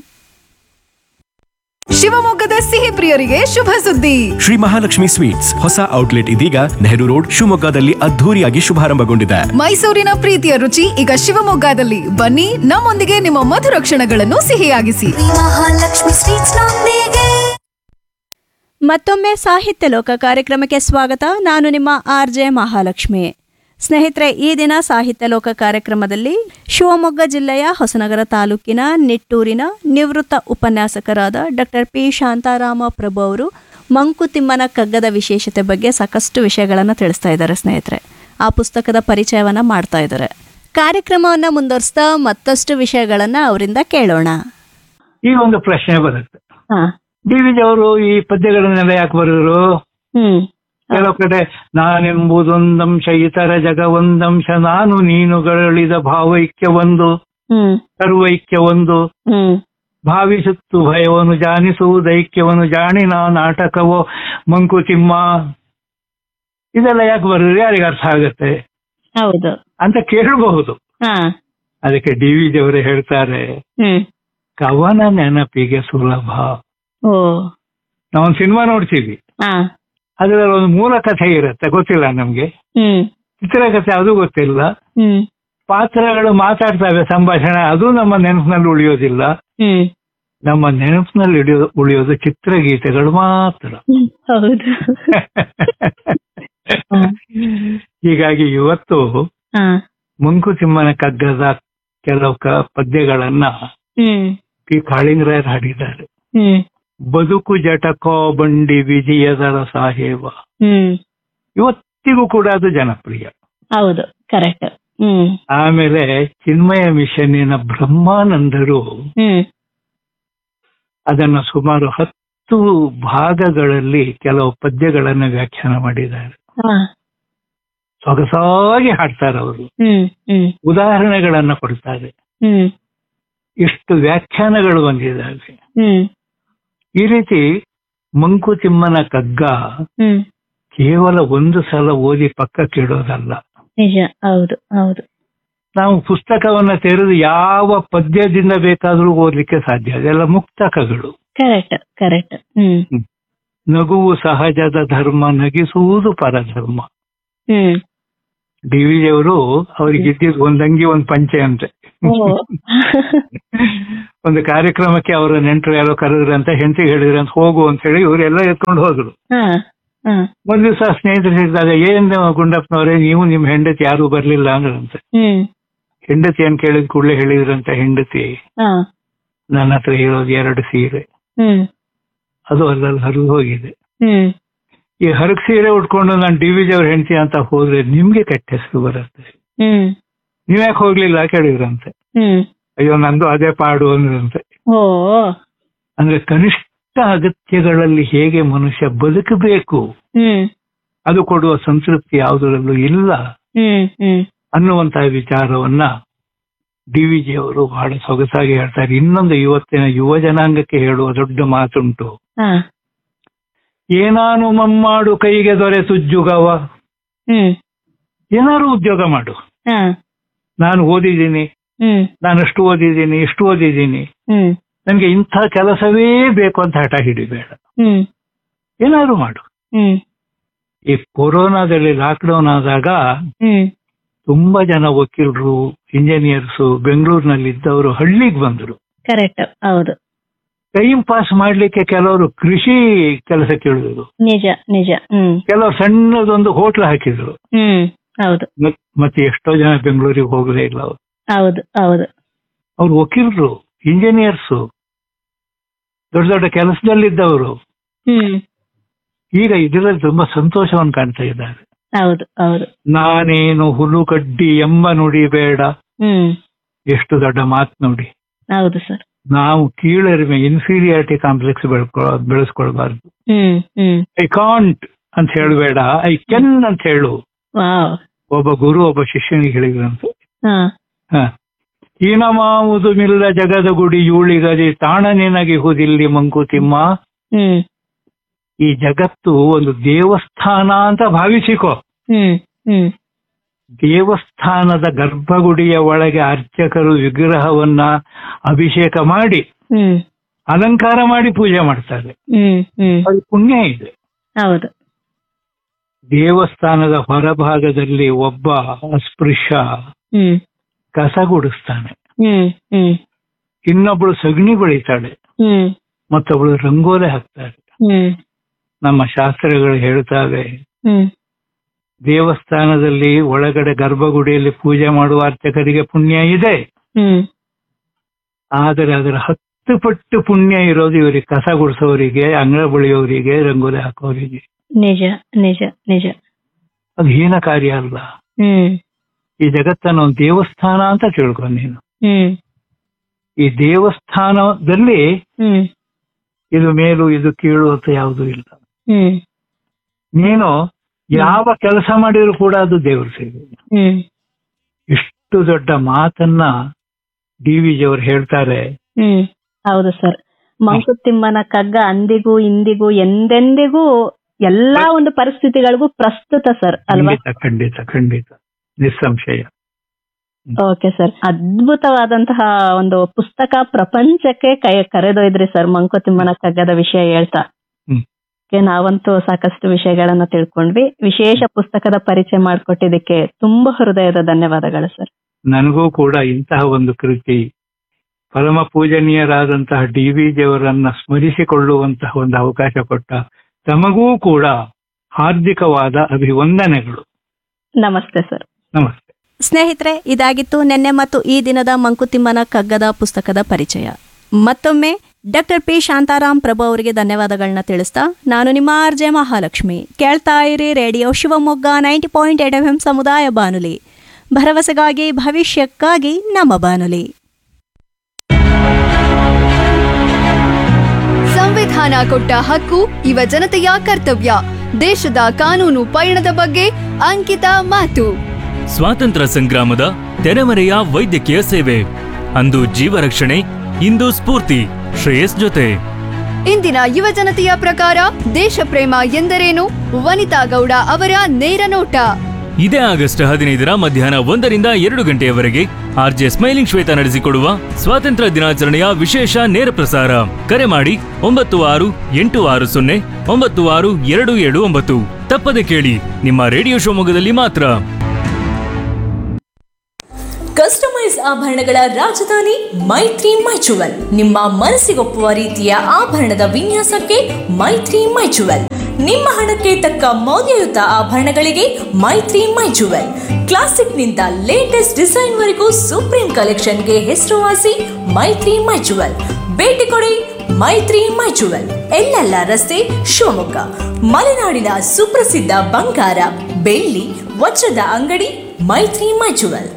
[SPEAKER 4] ಶಿವಮೊಗ್ಗದ ಸಿಹಿ ಪ್ರಿಯರಿಗೆ ಶುಭ ಸುದ್ದಿ
[SPEAKER 5] ಶ್ರೀ ಮಹಾಲಕ್ಷ್ಮಿ ಸ್ವೀಟ್ಸ್ ಹೊಸ ಔಟ್ಲೆಟ್ ಇದೀಗ ನೆಹರು ರೋಡ್ ಶಿವಮೊಗ್ಗದಲ್ಲಿ ಅದ್ಧೂರಿಯಾಗಿ ಶುಭಾರಂಭಗೊಂಡಿದೆ
[SPEAKER 4] ಮೈಸೂರಿನ ಪ್ರೀತಿಯ ರುಚಿ ಈಗ ಶಿವಮೊಗ್ಗದಲ್ಲಿ ಬನ್ನಿ ನಮ್ಮೊಂದಿಗೆ ನಿಮ್ಮ ಮಧುರ ಕ್ಷಣಗಳನ್ನು ಸಿಹಿಯಾಗಿಸಿ
[SPEAKER 6] ಮಹಾಲಕ್ಷ್ಮಿ ಸ್ವೀಟ್ಸ್ ನೊಂದಿಗೆ
[SPEAKER 3] ಮತ್ತೊಮ್ಮೆ ಸಾಹಿತ್ಯ ಲೋಕ ಕಾರ್ಯಕ್ರಮಕ್ಕೆ ಸ್ವಾಗತ ನಾನು ನಿಮ್ಮ ಆರ್ ಜೆ ಮಹಾಲಕ್ಷ್ಮಿ ಸ್ನೇಹಿತರೆ ಈ ದಿನ ಸಾಹಿತ್ಯ ಲೋಕ ಕಾರ್ಯಕ್ರಮದಲ್ಲಿ ಶಿವಮೊಗ್ಗ ಜಿಲ್ಲೆಯ ಹೊಸನಗರ ತಾಲೂಕಿನ ನಿಟ್ಟೂರಿನ ನಿವೃತ್ತ ಉಪನ್ಯಾಸಕರಾದ ಡಾಕ್ಟರ್ ಪಿ ಶಾಂತಾರಾಮ ಪ್ರಭು ಅವರು ಮಂಕುತಿಮ್ಮನ ಕಗ್ಗದ ವಿಶೇಷತೆ ಬಗ್ಗೆ ಸಾಕಷ್ಟು ವಿಷಯಗಳನ್ನು ತಿಳಿಸ್ತಾ ಇದ್ದಾರೆ ಸ್ನೇಹಿತರೆ ಆ ಪುಸ್ತಕದ ಪರಿಚಯವನ್ನ ಮಾಡ್ತಾ ಇದ್ದಾರೆ ಕಾರ್ಯಕ್ರಮವನ್ನು ಮುಂದುವರಿಸ್ತಾ ಮತ್ತಷ್ಟು ವಿಷಯಗಳನ್ನ ಅವರಿಂದ ಕೇಳೋಣ
[SPEAKER 1] ಈಗ ಒಂದು ಪ್ರಶ್ನೆ ಬರುತ್ತೆ
[SPEAKER 2] ಹಾ
[SPEAKER 1] ಡಿ ವಿ ಜಿ ಅವರು ಈ ಪದ್ಯಗಳನ್ನೆಲ್ಲ ಯಾಕೆ ಬರೆದ್ರು
[SPEAKER 2] ಹ್ಮ್
[SPEAKER 1] ಕೆಲವು ಕಡೆ ನಾನೆಂಬುದೊಂದಂಶ ಇತರ ಜಗ ಒಂದಂಶ ನಾನು ನೀನುಗಳಿದ ಭಾವೈಕ್ಯ ಒಂದು
[SPEAKER 2] ಹ್ಮ್
[SPEAKER 1] ಸರ್ವೈಕ್ಯ ಒಂದು
[SPEAKER 2] ಹ್ಮ್
[SPEAKER 1] ಭಾವಿಸುತ್ತು ಭಯವನ್ನು ಜಾನಿಸುವುದೈಕ್ಯವನ್ನು ಜಾಣಿನ ನಾಟಕವೋ ಮಂಕುತಿಮ್ಮ ಇದೆಲ್ಲ ಯಾಕೆ ಬರೆದ್ರು ಯಾರಿಗೆ ಅರ್ಥ ಆಗತ್ತೆ
[SPEAKER 2] ಹೌದು
[SPEAKER 1] ಅಂತ ಕೇಳಬಹುದು
[SPEAKER 2] ಹಾ
[SPEAKER 1] ಅದಕ್ಕೆ ಡಿ ವಿ ಜಿ ಅವರು ಹೇಳ್ತಾರೆ
[SPEAKER 2] ಹ್ಮ್
[SPEAKER 1] ಕವನ ನೆನಪಿಗೆ ಸುಲಭ
[SPEAKER 2] ಓ
[SPEAKER 1] ನಾವೊಂದು ಸಿನಿಮಾ ನೋಡ್ತೀವಿ
[SPEAKER 2] ಹಾ
[SPEAKER 1] ಅದರಲ್ಲಿ ಒಂದು ಮೂಲ ಕಥೆ ಇರುತ್ತೆ ಗೊತ್ತಿಲ್ಲ ನಮ್ಗೆ
[SPEAKER 2] ಹ್ಮ್
[SPEAKER 1] ಚಿತ್ರಕಥೆ ಅದು ಗೊತ್ತಿಲ್ಲ
[SPEAKER 2] ಹ್ಮ್
[SPEAKER 1] ಪಾತ್ರಗಳು ಮಾತಾಡ್ತವೆ ಸಂಭಾಷಣೆ ಅದು ನಮ್ಮ ನೆನಪಿನಲ್ಲಿ ಉಳಿಯೋದಿಲ್ಲ
[SPEAKER 2] ಹ್ಮ್
[SPEAKER 1] ನಮ್ಮ ನೆನಪಿನಲ್ಲಿ ಉಳಿಯೋ ಉಳಿಯೋದು ಚಿತ್ರಗೀತೆಗಳು ಮಾತ್ರ
[SPEAKER 2] ಹ್ಮ್. ಹೌದು ಹ್ಮ್.
[SPEAKER 1] ಹೀಗಾಗಿ ಇವತ್ತು
[SPEAKER 2] ಹಾ
[SPEAKER 1] ಮಂಕುತಿಮ್ಮನ ಕಗ್ಗದ ಕೆಲವು ಕ- ಪದ್ಯಗಳನ್ನ
[SPEAKER 2] ಹ್ಮ್
[SPEAKER 1] ಪಿ ಕಾಳಿಂಗರಾಯರ್ ಹಾಡಿದ್ದಾರೆ
[SPEAKER 2] ಹ್ಮ್
[SPEAKER 1] ಬದುಕು ಜಟಕೋ ಬಂಡಿ ವಿಧಿಯದರ ಸಾಹೇವ
[SPEAKER 2] ಹ್ಮ್
[SPEAKER 1] ಇವತ್ತಿಗೂ ಕೂಡ ಅದು ಜನಪ್ರಿಯ
[SPEAKER 2] ಹೌದು ಕರೆಕ್ಟ್ ಹ್ಮ್
[SPEAKER 1] ಆಮೇಲೆ ಚಿನ್ಮಯ ಮಿಷನ್ನಿನ ಬ್ರಹ್ಮಾನಂದರು
[SPEAKER 2] ಹ್ಮ್
[SPEAKER 1] ಅದನ್ನ ಸುಮಾರು ಹತ್ತು ಭಾಗಗಳಲ್ಲಿ ಕೆಲವು ಪದ್ಯಗಳನ್ನು ವ್ಯಾಖ್ಯಾನ ಮಾಡಿದ್ದಾರೆ
[SPEAKER 2] ಹಾ
[SPEAKER 1] ಸೊಗಸಾಗಿ ಹಾಡ್ತಾರೆ ಅವರು
[SPEAKER 2] ಹ್ಮ್ ಹ್ಮ್
[SPEAKER 1] ಉದಾಹರಣೆಗಳನ್ನ ಕೊಡ್ತಾರೆ
[SPEAKER 2] ಹ್ಮ್
[SPEAKER 1] ಇಷ್ಟು ವ್ಯಾಖ್ಯಾನಗಳು ಬಂದಿದ್ದಾವೆ
[SPEAKER 2] ಹ್ಮ್
[SPEAKER 1] ಈ ರೀತಿ ಮಂಕುತಿಮ್ಮನ ಕಗ್ಗ
[SPEAKER 2] ಹ್ಮ್
[SPEAKER 1] ಕೇವಲ ಒಂದು ಸಲ ಓದಿ ಪಕ್ಕಕ್ಕಿಡೋದಲ್ಲ
[SPEAKER 2] ನಿಜ ಹೌದು ಹೌದು
[SPEAKER 1] ನಾವು ಪುಸ್ತಕವನ್ನ ತೆರೆದು ಯಾವ ಪದ್ಯದಿಂದ ಬೇಕಾದರೂ ಓದಲಿಕ್ಕೆ ಸಾಧ್ಯ ಅದೆಲ್ಲ ಮುಕ್ತಕಗಳು
[SPEAKER 2] ಕರೆಕ್ಟ್ ಕರೆಕ್ಟ್ ಹ್ಮ್
[SPEAKER 1] ನಗುವು ಸಹಜದ ಧರ್ಮ ನಗಿಸುವುದು ಪರಧರ್ಮ
[SPEAKER 2] ಹ್ಮ್
[SPEAKER 1] ಡಿ ವಿ ಅವರು ಅವ್ರಿಗೆ ಇದ್ದಿದ್ದು ಒಂದ್ ಅಂಗಿ ಒಂದ್ ಪಂಚೆ ಅಂತೆ
[SPEAKER 2] ಓ
[SPEAKER 1] ಒಂದು ಕಾರ್ಯಕ್ರಮಕ್ಕೆ ಅವರ ನೆಂಟರು ಯಾರೋ ಕರೆದ್ರಂತ ಹೆಂಡತಿಗೆ ಹೇಳಿದ್ರಂತ ಹೋಗು ಅಂತ ಹೇಳಿ ಇವರೆಲ್ಲ ಎತ್ಕೊಂಡು ಹೋದ್ರು
[SPEAKER 2] ಹಾ ಹಾ
[SPEAKER 1] ಒಂದ್ ದಿವಸ ಸ್ನೇಹಿತರು ಹೇಳಿದಾಗ ಏನ್ ಗುಂಡಪ್ಪನವರೇ ನೀವು ನಿಮ್ ಹೆಂಡತಿ ಯಾರು ಬರ್ಲಿಲ್ಲ ಅಂದ್ರಂತೆ
[SPEAKER 2] ಹ್ಮ್
[SPEAKER 1] ಹೆಂಡತಿ ಏನ್ ಕೇಳಿದ ಕೂಡಲೇ ಹೇಳಿದ್ರಂತ ಹೆಂಡತಿ
[SPEAKER 2] ಹಾ
[SPEAKER 1] ನನ್ನ ಹತ್ರ ಇರೋದು ಎರಡು ಸೀರೆ
[SPEAKER 2] ಹ್ಮ್
[SPEAKER 1] ಅದು ಅಲ್ಲಲ್ಲಿ ಹರಿದು ಹೋಗಿದೆ
[SPEAKER 2] ಹ್ಮ್
[SPEAKER 1] ಈ ಹರಕ್ ಸೀರೆ ಉಟ್ಕೊಂಡು ನಾನು ಡಿ ವಿಜಿ ಅವ್ರ ಹೆಂಡತಿ ಅಂತ ಹೋದ್ರೆ ನಿಮ್ಗೆ ಕೆಟ್ಟ ಹೆಸರು ಬರುತ್ತೆ
[SPEAKER 2] ಹ್ಮ್
[SPEAKER 1] ನೀವ್ಯಾಕೆ ಹೋಗ್ಲಿಲ್ಲ ಕೇಳಿದ್ರಂತೆ
[SPEAKER 2] ಹ್ಮ್
[SPEAKER 1] ಅಯ್ಯೋ ನಂದು ಅದೇ ಪಾಡು ಅಂದ್ರಂತೆ
[SPEAKER 2] ಓ
[SPEAKER 1] ಅಂದ್ರೆ ಕನಿಷ್ಠ ಅಗತ್ಯಗಳಲ್ಲಿ ಹೇಗೆ ಮನುಷ್ಯ ಬದುಕಬೇಕು
[SPEAKER 2] ಹ್ಮ್
[SPEAKER 1] ಅದು ಕೊಡುವ ಸಂತೃಪ್ತಿ ಯಾವುದರಲ್ಲೂ ಇಲ್ಲ
[SPEAKER 2] ಹ್ಮ್ ಹ್ಮ್
[SPEAKER 1] ಅನ್ನುವಂತಹ ವಿಚಾರವನ್ನ ಡಿ ವಿ ಜಿ ಅವರು ಬಹಳ ಸೊಗಸಾಗಿ ಹೇಳ್ತಾರೆ ಇನ್ನೊಂದು ಇವತ್ತಿನ ಯುವ ಜನಾಂಗಕ್ಕೆ ಹೇಳುವ ದೊಡ್ಡ ಮಾತುಂಟು
[SPEAKER 2] ಹಾ
[SPEAKER 1] ಏನಾನು ಮಮ್ಮಾಡು ಕೈಗೆ ದೊರೆತುಜ್ಜುಗವ
[SPEAKER 2] ಹ್ಮ್
[SPEAKER 1] ಏನಾದ್ರು ಉದ್ಯೋಗ ಮಾಡು
[SPEAKER 2] ಹಾ
[SPEAKER 1] ನಾನು ಓದಿದ್ದೀನಿ
[SPEAKER 2] ಹ್ಮ್
[SPEAKER 1] ನಾನು ಅಷ್ಟು ಓದಿದ್ದೀನಿ ಇಷ್ಟು ಓದಿದ್ದೀನಿ
[SPEAKER 2] ಹ್ಮ್
[SPEAKER 1] ನನಗೆ ಇಂಥ ಕೆಲಸವೇ ಬೇಕು ಅಂತ ಹಠ ಹಿಡಿಬೇಡ
[SPEAKER 2] ಹ್ಮ್
[SPEAKER 1] ಏನಾದ್ರು ಮಾಡು
[SPEAKER 2] ಹ್ಮ್
[SPEAKER 1] ಈ ಕೊರೋನಾದಲ್ಲಿ ಲಾಕ್ಡೌನ್ ಆದಾಗ
[SPEAKER 2] ಹ್ಮ್
[SPEAKER 1] ತುಂಬಾ ಜನ ವಕೀಲರು ಇಂಜಿನಿಯರ್ಸ್ ಬೆಂಗಳೂರಿನಲ್ಲಿ ಇದ್ದವರು ಹಳ್ಳಿಗೆ ಬಂದರು
[SPEAKER 2] ಕರೆಕ್ಟ್ ಹೌದು
[SPEAKER 1] ಟೈಮ್ ಪಾಸ್ ಮಾಡ್ಲಿಕ್ಕೆ ಕೆಲವರು ಕೃಷಿ ಕೆಲಸಕ್ಕೆ ಇಳಿದ್ರು
[SPEAKER 2] ನಿಜ ನಿಜ ಹ್ಮ್
[SPEAKER 1] ಕೆಲವರು ಸಣ್ಣದೊಂದು ಹೋಟ್ಲ್ ಹಾಕಿದ್ರು
[SPEAKER 2] ಹ್ಮ್ ಹೌದು
[SPEAKER 1] ಮತ್- ಮತ್ತೆ ಎಷ್ಟೋ ಜನ ಬೆಂಗಳೂರಿಗೆ ಹೋಗಲೇ ಇಲ್ಲ ಅವರು
[SPEAKER 2] ಹೌದು ಹೌದು
[SPEAKER 1] ಅವ್ರು ವಕೀಲರು ಇಂಜಿನಿಯರ್ಸ್ ದೊಡ್ಡ ದೊಡ್ಡ ಕೆಲಸದಲ್ಲಿದ್ದವರು
[SPEAKER 2] ಹ್ಮ್
[SPEAKER 1] ಈಗ ಇದರಲ್ಲಿ ತುಂಬಾ ಸಂತೋಷವನ್ನು ಕಾಣ್ತಾ ಇದ್ದಾರೆ
[SPEAKER 2] ಹೌದು ಹೌದು
[SPEAKER 1] ನಾನೇನು ಹುಲು ಕಡ್ಡಿ ಎಂಬ ನುಡಿ ಬೇಡ
[SPEAKER 2] ಹ್ಮ್
[SPEAKER 1] ಎಷ್ಟು ದೊಡ್ಡ ಮಾತು ನೋಡಿ
[SPEAKER 2] ಹೌದು ಸರ್
[SPEAKER 1] ನಾವು ಕೀಳರಿಮೆ ಇನ್ಫೀರಿಯಾರಿಟಿ ಕಾಂಪ್ಲೆಕ್ಸ್ ಬೆಳ್ಕೊ ಬೆಳೆಸ್ಕೊಳ್ಬಾರ್ದು
[SPEAKER 2] ಹ್ಮ್ ಹ್ಮ್
[SPEAKER 1] ಐ ಕಾಂಟ್ ಅಂತ ಹೇಳಬೇಡ ಐ ಕೆನ್ ಅಂತ ಹೇಳು
[SPEAKER 2] ವಾವ್
[SPEAKER 1] ಒಬ್ಬ ಗುರು ಒಬ್ಬ ಶಿಷ್ಯನಿಗೆ ಹೇಳಿದ್ರಂತೆ
[SPEAKER 2] ಹಾ
[SPEAKER 1] ಹ. ಹೀನಮಾವುದು ಮಿಲ್ಲ ಜಗದ ಗುಡಿ ಯೂಳಿಗದಿ ತಾಣ ನಿನಗಿಹುದಿಲ್ಲಿ ಮಂಕುತಿಮ್ಮ
[SPEAKER 2] ಹ್ಮ್
[SPEAKER 1] ಈ ಜಗತ್ತು ಒಂದು ದೇವಸ್ಥಾನ ಅಂತ ಭಾವಿಸಿಕೊ
[SPEAKER 2] ಹ್ಮ್ ಹ್ಮ್
[SPEAKER 1] ದೇವಸ್ಥಾನದ ಗರ್ಭಗುಡಿಯ ಒಳಗೆ ಅರ್ಚಕರು ವಿಗ್ರಹವನ್ನ ಅಭಿಷೇಕ ಮಾಡಿ
[SPEAKER 2] ಹ್ಮ್
[SPEAKER 1] ಅಲಂಕಾರ ಮಾಡಿ ಪೂಜೆ ಮಾಡ್ತಾರೆ
[SPEAKER 2] ಹ್ಮ್ ಹ್ಮ್
[SPEAKER 1] ಅದು ಪುಣ್ಯ ಇದೆ
[SPEAKER 2] ಹೌದು
[SPEAKER 1] ದೇವಸ್ಥಾನದ ಹೊರಭಾಗದಲ್ಲಿ ಒಬ್ಬ ಅಸ್ಪೃಶ್ಯ
[SPEAKER 2] ಹ್ಮ್
[SPEAKER 1] ಕಸ ಗುಡಿಸ್ತಾನೆ
[SPEAKER 2] ಹ್ಮ್ ಹ್ಮ್
[SPEAKER 1] ಇನ್ನೊಬ್ಳು ಸಗಣಿ ಬಳಿತಾಳೆ
[SPEAKER 2] ಹ್ಮ್
[SPEAKER 1] ಮತ್ತೊಬ್ಳು ರಂಗೋಲೆ ಹಾಕ್ತಾರೆ
[SPEAKER 2] ಹ್ಮ್
[SPEAKER 1] ನಮ್ಮ ಶಾಸ್ತ್ರಗಳು ಹೇಳ್ತಾವೆ
[SPEAKER 2] ಹ್ಮ್
[SPEAKER 1] ದೇವಸ್ಥಾನದಲ್ಲಿ ಒಳಗಡೆ ಗರ್ಭಗುಡಿಯಲ್ಲಿ ಪೂಜೆ ಮಾಡುವ ಅರ್ಚಕರಿಗೆ ಪುಣ್ಯ ಇದೆ
[SPEAKER 2] ಹ್ಮ್
[SPEAKER 1] ಆದರೆ ಅದರ ಹತ್ತು ಪಟ್ಟು ಪುಣ್ಯ ಇರೋದು ಇವರಿಗೆ ಕಸ ಗುಡಿಸೋರಿಗೆ ಅಂಗಳ ಬಳಿಯೋರಿಗೆ ರಂಗೋಲಿ ಹಾಕೋರಿಗೆ
[SPEAKER 2] ನಿಜ ನಿಜ ನಿಜ
[SPEAKER 1] ಅದು ಹೀನ ಕಾರ್ಯ ಅಲ್ಲ
[SPEAKER 2] ಹ್ಮ್
[SPEAKER 1] ಈ ಜಗತ್ತನ್ನು ಒಂದು ದೇವಸ್ಥಾನ ಅಂತ ತಿಳ್ಕೊ ನೀನು
[SPEAKER 2] ಹ್ಮ್
[SPEAKER 1] ಈ ದೇವಸ್ಥಾನದಲ್ಲಿ
[SPEAKER 2] ಹ್ಮ್
[SPEAKER 1] ಇದು ಮೇಲು ಇದು ಕೀಳು ಅಂತ ಯಾವುದೂ ಇಲ್ಲ
[SPEAKER 2] ಹ್ಮ್
[SPEAKER 1] ನೀನು ಯಾವ ಕೆಲಸ ಮಾಡಿದ್ರು ಕೂಡ ಅದು ದೇವ್ರ ಸೇವೆ
[SPEAKER 2] ಹ್ಮ್
[SPEAKER 1] ಇಷ್ಟು ದೊಡ್ಡ ಮಾತನ್ನ ಡಿ ವಿ ಜಿ ಅವರು ಹೇಳ್ತಾರೆ
[SPEAKER 2] ಹ್ಮ್ ಹೌದು ಸರ್ ಮಂಕುತಿಮ್ಮನ ಕಗ್ಗ ಅಂದಿಗೂ ಇಂದಿಗೂ ಎಂದೆಂದಿಗೂ ಎಲ್ಲಾ ಒಂದು ಪರಿಸ್ಥಿತಿಗಳಿಗೂ ಪ್ರಸ್ತುತ ಸರ್ ಅಲ್ವಾ
[SPEAKER 1] ಖಂಡಿತ ಖಂಡಿತ ಖಂಡಿತ ನಿಸ್ಸಂಶಯ
[SPEAKER 2] ಓಕೆ ಸರ್ ಅದ್ಭುತವಾದಂತಹ ಒಂದು ಪುಸ್ತಕ ಪ್ರಪಂಚಕ್ಕೆ ಕೈ ಕರೆದೊಯ್ದ್ರಿ ಸರ್ ಮಂಕುತಿಮ್ಮನ ಕಗ್ಗದ ವಿಷಯ ಹೇಳ್ತಾ
[SPEAKER 1] ಹ್ಮ್.
[SPEAKER 2] ಕೆ ನಾವಂತೂ ಸಾಕಷ್ಟು ವಿಷಯಗಳನ್ನ ತಿಳ್ಕೊಂಡ್ವಿ ವಿಶೇಷ ಪುಸ್ತಕದ ಪರಿಚಯ ಮಾಡಿಕೊಟ್ಟಿದ್ದಕ್ಕೆ ತುಂಬಾ ಹೃದಯದ ಧನ್ಯವಾದಗಳು ಸರ್
[SPEAKER 1] ನನಗೂ ಕೂಡ ಇಂತಹ ಒಂದು ಕೃತಿ ಪರಮ ಪೂಜನೀಯರಾದಂತಹ ಡಿ ವಿ ಜಿಯವರನ್ನ ಸ್ಮರಿಸಿಕೊಳ್ಳುವಂತಹ ಒಂದು ಅವಕಾಶ ಕೊಟ್ಟ ತಮಗೂ ಕೂಡ ಹಾರ್ದಿಕವಾದ ಅಭಿವಂದನೆಗಳು
[SPEAKER 2] ನಮಸ್ತೆ ಸರ್
[SPEAKER 1] ನಮಸ್ತೆ
[SPEAKER 3] ಸ್ನೇಹಿತರೆ ಇದಾಗಿತ್ತು ನಿನ್ನೆ ಮತ್ತು ಈ ದಿನದ ಮಂಕುತಿಮ್ಮನ ಕಗ್ಗದ ಪುಸ್ತಕದ ಪರಿಚಯ ಮತ್ತೊಮ್ಮೆ ಡಾಕ್ಟರ್ ಪಿ ಶಾಂತಾರಾಮ್ ಪ್ರಭು ಅವರಿಗೆ ಧನ್ಯವಾದಗಳನ್ನ ತಿಳಿಸ್ತಾ ನಾನು ನಿಮ್ಮ ಆರ್ ಜೆ ಮಹಾಲಕ್ಷ್ಮಿ ಕೇಳ್ತಾ ಇರಿ radio Shivamogga ninety point eight F M ಸಮುದಾಯ ಬಾನುಲಿ ಭರವಸೆಗಾಗಿ ಭವಿಷ್ಯಕ್ಕಾಗಿ ನಮ್ಮ ಬಾನುಲಿ
[SPEAKER 4] ಸಂವಿಧಾನ ಕೊಟ್ಟ ಹಕ್ಕು ಯುವ ಜನತೆಯ ಕರ್ತವ್ಯ ದೇಶದ ಕಾನೂನು ಪಯಣದ ಬಗ್ಗೆ ಅಂಕಿತ ಮಾತು
[SPEAKER 7] ಸ್ವಾತಂತ್ರ್ಯ ಸಂಗ್ರಾಮದ ತೆರೆಮರೆಯ ವೈದ್ಯಕೀಯ ಸೇವೆ ಅಂದು ಜೀವ ರಕ್ಷಣೆ ಇಂದು ಸ್ಫೂರ್ತಿ ಶ್ರೇಯಸ್ ಜೊತೆ
[SPEAKER 4] ಇಂದಿನ ಯುವ ಜನತೆಯ ಪ್ರಕಾರ ದೇಶ ಪ್ರೇಮ ಎಂದರೇನು ವನಿತಾ ಗೌಡ ಅವರ ನೇರ ನೋಟ
[SPEAKER 7] ಇದೇ ಆಗಸ್ಟ್ ಹದಿನೈದರ ಮಧ್ಯಾಹ್ನ ಒಂದರಿಂದ ಎರಡು ಗಂಟೆಯವರೆಗೆ ಆರ್ಜೆ ಸ್ಮೈಲಿಂಗ್ ಶ್ವೇತ ನಡೆಸಿಕೊಡುವ ಸ್ವಾತಂತ್ರ್ಯ ದಿನಾಚರಣೆಯ ವಿಶೇಷ ನೇರ ಪ್ರಸಾರ ಕರೆ ಮಾಡಿ ಒಂಬತ್ತು ಆರು ಎಂಟು ಆರು ಸೊನ್ನೆ ಒಂಬತ್ತು ಆರು ಎರಡು ಏಳು ಒಂಬತ್ತು ತಪ್ಪದೆ ಕೇಳಿ ನಿಮ್ಮ ರೇಡಿಯೋ ಶಿವಮೊಗ್ಗದಲ್ಲಿ ಮಾತ್ರ
[SPEAKER 8] ಕಸ್ಟಮೈಸ್ ಆಭರಣಗಳ ರಾಜಧಾನಿ ಮೈತ್ರಿ ಮೈಚುವಲ್ ನಿಮ್ಮ ಮನಸ್ಸಿಗೊಪ್ಪುವ ರೀತಿಯ ಆಭರಣದ ವಿನ್ಯಾಸಕ್ಕೆ ಮೈತ್ರಿ ಮೈಚುವಲ್ ನಿಮ್ಮ ಹಣಕ್ಕೆ ತಕ್ಕ ಮೌಲ್ಯಯುತ ಆಭರಣಗಳಿಗೆ ಮೈತ್ರಿ ಮೈಚುವಲ್ ಕ್ಲಾಸಿಕ್ನಿಂದ ಲೇಟೆಸ್ಟ್ ಡಿಸೈನ್ ವರೆಗೂ ಸುಪ್ರೀಂ ಕಲೆಕ್ಷನ್ಗೆ ಹೆಸರುವಾಸಿ ಮೈತ್ರಿ ಮೈಚುವಲ್ ಭೇಟಿ ಕೊಡಿ ಮೈತ್ರಿ ಮೈಚುವಲ್ ಎಲ್ಲೆಲ್ಲ ರಸ್ತೆ ಶಿವಮೊಗ್ಗ ಮಲೆನಾಡಿನ ಸುಪ್ರಸಿದ್ಧ ಬಂಗಾರ ಬೆಳ್ಳಿ ವಜ್ರದ ಅಂಗಡಿ ಮೈತ್ರಿ ಮೈಚುವಲ್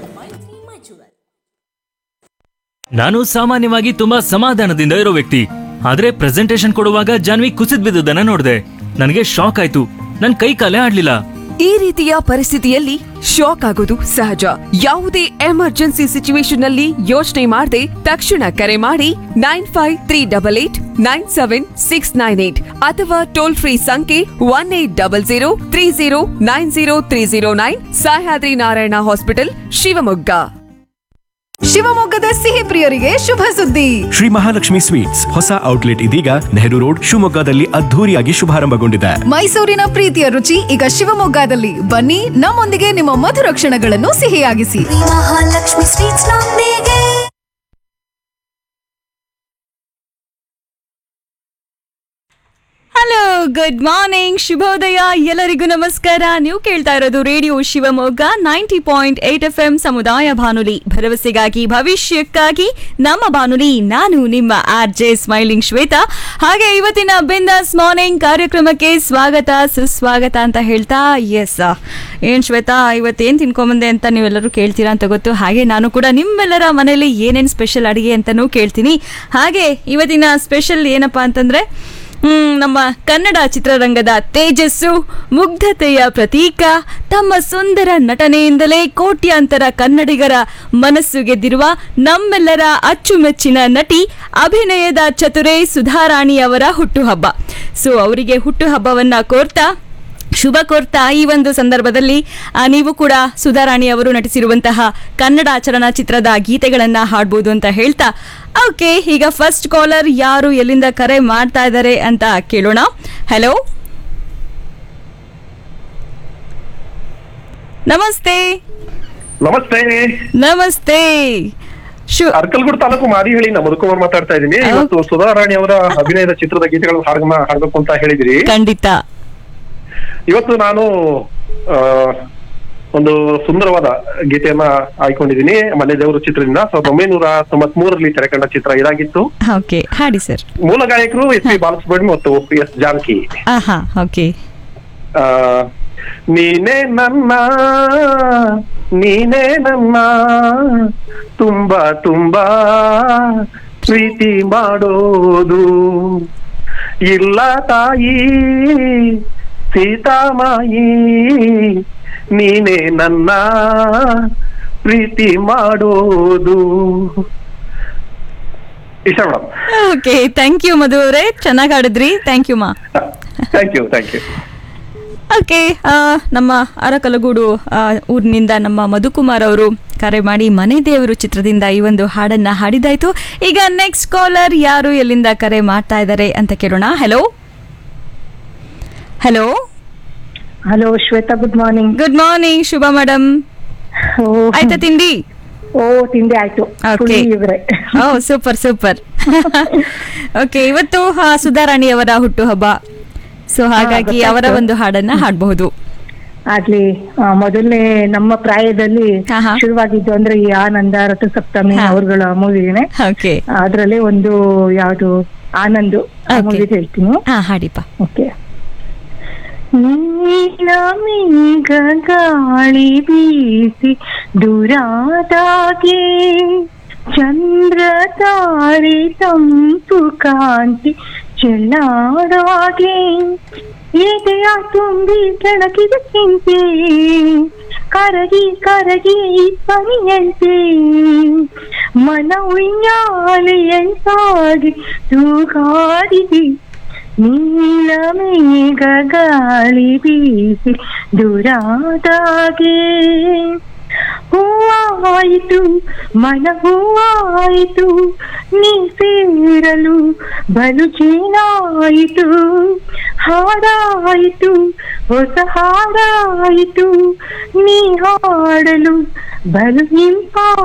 [SPEAKER 7] ನಾನು ಸಾಮಾನ್ಯವಾಗಿ ತುಂಬಾ ಸಮಾಧಾನದಿಂದ ಇರೋ ವ್ಯಕ್ತಿ ಆದ್ರೆ ಪ್ರೆಸೆಂಟೇಶನ್ ಕೊಡುವಾಗ ಜಾನ್ವಿ ಕುಸಿದ್ ಬಿದ್ದದನ್ನ ನೋಡಿದೆ ನನಗೆ ಶಾಕ್ ಆಯ್ತು ನನ್ ಕೈ ಕಾಲೇ ಆಡ್ಲಿಲ್ಲ
[SPEAKER 9] ಈ ರೀತಿಯ ಪರಿಸ್ಥಿತಿಯಲ್ಲಿ ಶಾಕ್ ಆಗೋದು ಸಹಜ ಯಾವುದೇ ಎಮರ್ಜೆನ್ಸಿ ಸಿಚುವೇಶನ್ ನಲ್ಲಿ ಯೋಚನೆ ಮಾಡದೆ ತಕ್ಷಣ ಕರೆ ಮಾಡಿ nine five three double eight nine seven six nine eight ಅಥವಾ ಟೋಲ್ ಫ್ರೀ ಸಂಖ್ಯೆ one eight double zero three zero nine zero three zero nine Sahyadri Narayana hospital Shivamogga
[SPEAKER 4] ಶಿವಮೊಗ್ಗದ ಸಿಹಿ ಪ್ರಿಯರಿಗೆ ಶುಭ ಸುದ್ದಿ
[SPEAKER 5] ಶ್ರೀ ಮಹಾಲಕ್ಷ್ಮಿ ಸ್ವೀಟ್ಸ್ ಹೊಸ ಔಟ್ಲೆಟ್ ಇದೀಗ ನೆಹರು ರೋಡ್ ಶಿವಮೊಗ್ಗದಲ್ಲಿ ಅದ್ಧೂರಿಯಾಗಿ ಶುಭಾರಂಭಗೊಂಡಿದೆ
[SPEAKER 4] ಮೈಸೂರಿನ ಪ್ರೀತಿಯ ರುಚಿ ಈಗ ಶಿವಮೊಗ್ಗದಲ್ಲಿ ಬನ್ನಿ ನಮ್ಮೊಂದಿಗೆ ನಿಮ್ಮ ಮಧುರ ಕ್ಷಣಗಳನ್ನು ಸಿಹಿಯಾಗಿಸಿ
[SPEAKER 6] ಮಹಾಲಕ್ಷ್ಮಿ ಸ್ವೀಟ್ಸ್ ನೊಂದಿಗೆ
[SPEAKER 3] ಹಲೋ ಗುಡ್ ಮಾರ್ನಿಂಗ್ ಶುಭೋದಯ ಎಲ್ಲರಿಗೂ ನಮಸ್ಕಾರ ನೀವು ಕೇಳ್ತಾ ಇರೋದು radio Shivamogga ninety point eight F M ಸಮುದಾಯ ಬಾನುಲಿ ಭರವಸೆಗಾಗಿ ಭವಿಷ್ಯಕ್ಕಾಗಿ ನಮ್ಮ ಬಾನುಲಿ ನಾನು ನಿಮ್ಮ ಆರ್ ಜೆ ಸ್ಮೈಲಿಂಗ್ ಶ್ವೇತಾ ಹಾಗೆ ಇವತ್ತಿನ ಬಿಂದಾಸ್ ಮಾರ್ನಿಂಗ್ ಕಾರ್ಯಕ್ರಮಕ್ಕೆ ಸ್ವಾಗತ ಸುಸ್ವಾಗತ ಅಂತ ಹೇಳ್ತಾ ಎಸ್ ಏನ್ ಶ್ವೇತಾ ಇವತ್ತೇನ್ ತಿನ್ಕೊಂಬಂದೆ ಅಂತ ನೀವೆಲ್ಲರೂ ಕೇಳ್ತೀರಾ ಅಂತ ಗೊತ್ತು ಹಾಗೆ ನಾನು ಕೂಡ ನಿಮ್ಮೆಲ್ಲರ ಮನೆಯಲ್ಲಿ ಏನೇನ್ ಸ್ಪೆಷಲ್ ಅಡಿಗೆ ಅಂತಾನೂ ಕೇಳ್ತೀನಿ ಹಾಗೆ ಇವತ್ತಿನ ಸ್ಪೆಷಲ್ ಏನಪ್ಪಾ ಅಂತಂದ್ರೆ ಹ್ಮ್, ನಮ್ಮ ಕನ್ನಡ ಚಿತ್ರರಂಗದ ತೇಜಸ್ಸು ಮುಗ್ಧತೆಯ ಪ್ರತೀಕ ತಮ್ಮ ಸುಂದರ ನಟನೆಯಿಂದಲೇ ಕೋಟ್ಯಾಂತರ ಕನ್ನಡಿಗರ ಮನಸ್ಸು ಗೆದ್ದಿರುವ ನಮ್ಮೆಲ್ಲರ ಅಚ್ಚುಮೆಚ್ಚಿನ ನಟಿ ಅಭಿನಯದ ಚತುರೆ ಸುಧಾರಾಣಿ ಅವರ ಹುಟ್ಟುಹಬ್ಬ ಸೊ ಅವರಿಗೆ ಹುಟ್ಟುಹಬ್ಬವನ್ನ ಕೋರ್ತಾ ಶುಭ ಕೋರ್ತಾ ಈ ಒಂದು ಸಂದರ್ಭದಲ್ಲಿ ಆ, ನೀವು ಕೂಡ ಸುಧಾರಾಣಿ ಅವರು ನಟಿಸಿರುವಂತಹ ಕನ್ನಡ ಚಲನಚಿತ್ರದ ಗೀತೆಗಳನ್ನ ಹಾಡ್ಬೋದು ಅಂತ ಹೇಳ್ತಾ ಓಕೆ ಈಗ ಫಸ್ಟ್ ಕಾಲರ್ ಯಾರು ಎಲ್ಲಿಂದ ಕರೆ ಮಾಡ್ತಾ ಇದ್ದಾರೆ ಅಂತ ಕೇಳೋಣ ಹಲೋ ನಮಸ್ತೆ
[SPEAKER 10] ನಮಸ್ತೆ
[SPEAKER 3] ನಮಸ್ತೆ ಶು
[SPEAKER 10] ಅರ್ಕಲ್ಗೂಡ್ ತಾಲೂಕು ಮಾರಿಹಳ್ಳಿನ ಮಧುಕುಮಾರ್ ಮಾತಾಡ್ತಾ ಇದ್ದೀನಿ ಇವತ್ತು ಸುಧಾರಾಣಿ ಅವರ ಅಭಿನಯದ ಚಿತ್ರದ ಗೀತೆಗಳನ್ನು ಹಾಡ್ಮ ಹಾಡ್ಬೇಕು ಅಂತ ಹೇಳಿದಿರಿ
[SPEAKER 3] ಖಂಡಿತ
[SPEAKER 10] ಇವತ್ತು ನಾನು ಆ, ಒಂದು ಸುಂದರವಾದ ಗೀತೆಯನ್ನ ಆಯ್ಕೊಂಡಿದ್ದೀನಿ ಮನೆ ದೇವರು ಚಿತ್ರದಿಂದ ಸಾವಿರದ ಒಂಬೈನೂರ ತೊಂಬತ್ ಮೂರರಲ್ಲಿ ತೆರೆಕಂಡ ಚಿತ್ರ ಇದಾಗಿತ್ತು
[SPEAKER 3] ಓಕೆ ಹಾಡಿ ಸರ್
[SPEAKER 10] ಮೂಲ ಗಾಯಕರು ಎಸ್ ಪಿ ಬಾಲಸುಬ್ರಹ್ಮಣ್ಯ ಮತ್ತು ಎಸ್ ಜಾನಕಿ
[SPEAKER 3] ಆಹಾ ಓಕೆ
[SPEAKER 10] ಆ, ನೀನೇ ನನ್ನ ನೀನೇ ನನ್ನ ತುಂಬಾ ತುಂಬಾ ಪ್ರೀತಿ ಮಾಡೋದು ಇಲ್ಲ ತಾಯಿ ಸೀತಾಮಾಯಿ ನೀನೇ ನನ್ನ ಪ್ರೀತಿ ಮಾಡೋದು ಇಷ್ಟ madam
[SPEAKER 3] okay thank you Madhu ಅವರೇ ಚೆನ್ನಾಗಿ ಹಾಡಿದ್ರಿ ಥ್ಯಾಂಕ್ ಯು ಮಾ
[SPEAKER 10] thank you thank you
[SPEAKER 3] okay ನಮ್ಮ ಅರಕಲಗೂಡು ಆ, ಊರಿನಿಂದ ನಮ್ಮ ಮಧುಕುಮಾರ್ ಅವರು ಕರೆ ಮಾಡಿ ಮನೆ ದೇವರು ಚಿತ್ರದಿಂದ ಈ ಒಂದು ಹಾಡನ್ನ ಹಾಡಿದಾಯ್ತು ಈಗ ನೆಕ್ಸ್ಟ್ ಕಾಲರ್ ಯಾರು ಎಲ್ಲಿಂದ ಕರೆ ಮಾಡ್ತಾ ಇದ್ದಾರೆ ಅಂತ ಕೇಳೋಣ hello hello
[SPEAKER 11] hello Shweta good morning
[SPEAKER 3] good morning ಶುಭ ಮೇಡಮ್ ಆಯ್ತಾ ತಿಂಡಿ
[SPEAKER 11] ಓ ತಿಂಡಿ ಆಯ್ತು
[SPEAKER 3] ಓಕೆ
[SPEAKER 11] ಇವ್ರೆ
[SPEAKER 3] ಓ ಸೂಪರ್ ಸೂಪರ್ ಓಕೆ ಇವತ್ತು ಆ, ಸುಧಾರಾಣಿ ಅವರ ಹುಟ್ಟುಹಬ್ಬ ಸೊ ಹಾಗಾಗಿ
[SPEAKER 11] ಗೊತ್ತಾಯ್ತು.
[SPEAKER 3] ಅವರ ಒಂದು ಹಾಡನ್ನ ಹಾಡಬಹುದು
[SPEAKER 11] ಆಗ್ಲಿ ಆ, ಮೊದಲನೇ ನಮ್ಮ ಪ್ರಾಯದಲ್ಲಿ ಶುರುವಾಗಿದ್ದು ಅಂದ್ರೆ ಈ ಆನಂದ ರಥ ಸಪ್ತಮಿ ಅವ್ರಗಳ ಮೂವಿನೇ
[SPEAKER 3] ಓಕೆ
[SPEAKER 11] ಅದ್ರಲ್ಲಿ ಒಂದು ಯಾವ್ದು ಆನಂದ್ ಮೂವಿ ಹೇಳ್ತೀನಿ
[SPEAKER 3] ಹಾ ಹಾಡಿಪ್ಪ
[SPEAKER 11] ಓಕೆ ನೀಲಮೇಘ ಗಾಳಿ ಬೀಸಿ ದುರಾದಾಗೆ ಚಂದ್ರ ತಾರೆ ತಂಪು ಕಾಂತಿ ಚೆಲ್ಲಾಡಾಗೆ ಎದೆಯ ತುಂಬಿ ಕೆಳಗಿದ ಚಿಂತೆ ಕರಗಿ ಕರಗಿ ಪನಿಯಂತೆ ಮನ ಉಯ್ಯಾಲೆಯಂತಾಗಿ ತೂಗಾಡಿದೆ ನೀಲಮೇಘ ಗಾಳಿ ಬೀಸಿ ದುರಾದಾಗೆ ಹೂವಾಯಿತು ಮನ ಹೂವಾಯಿತು ನೀ ಸೇರಲು ಬಲು ಚೀನಾಯಿತು ಹಾಡಾಯಿತು ಹೊಸ ಹಾಡಾಯಿತು ನೀ ಹಾಡಲು ಬಲು ಇಂಪಾ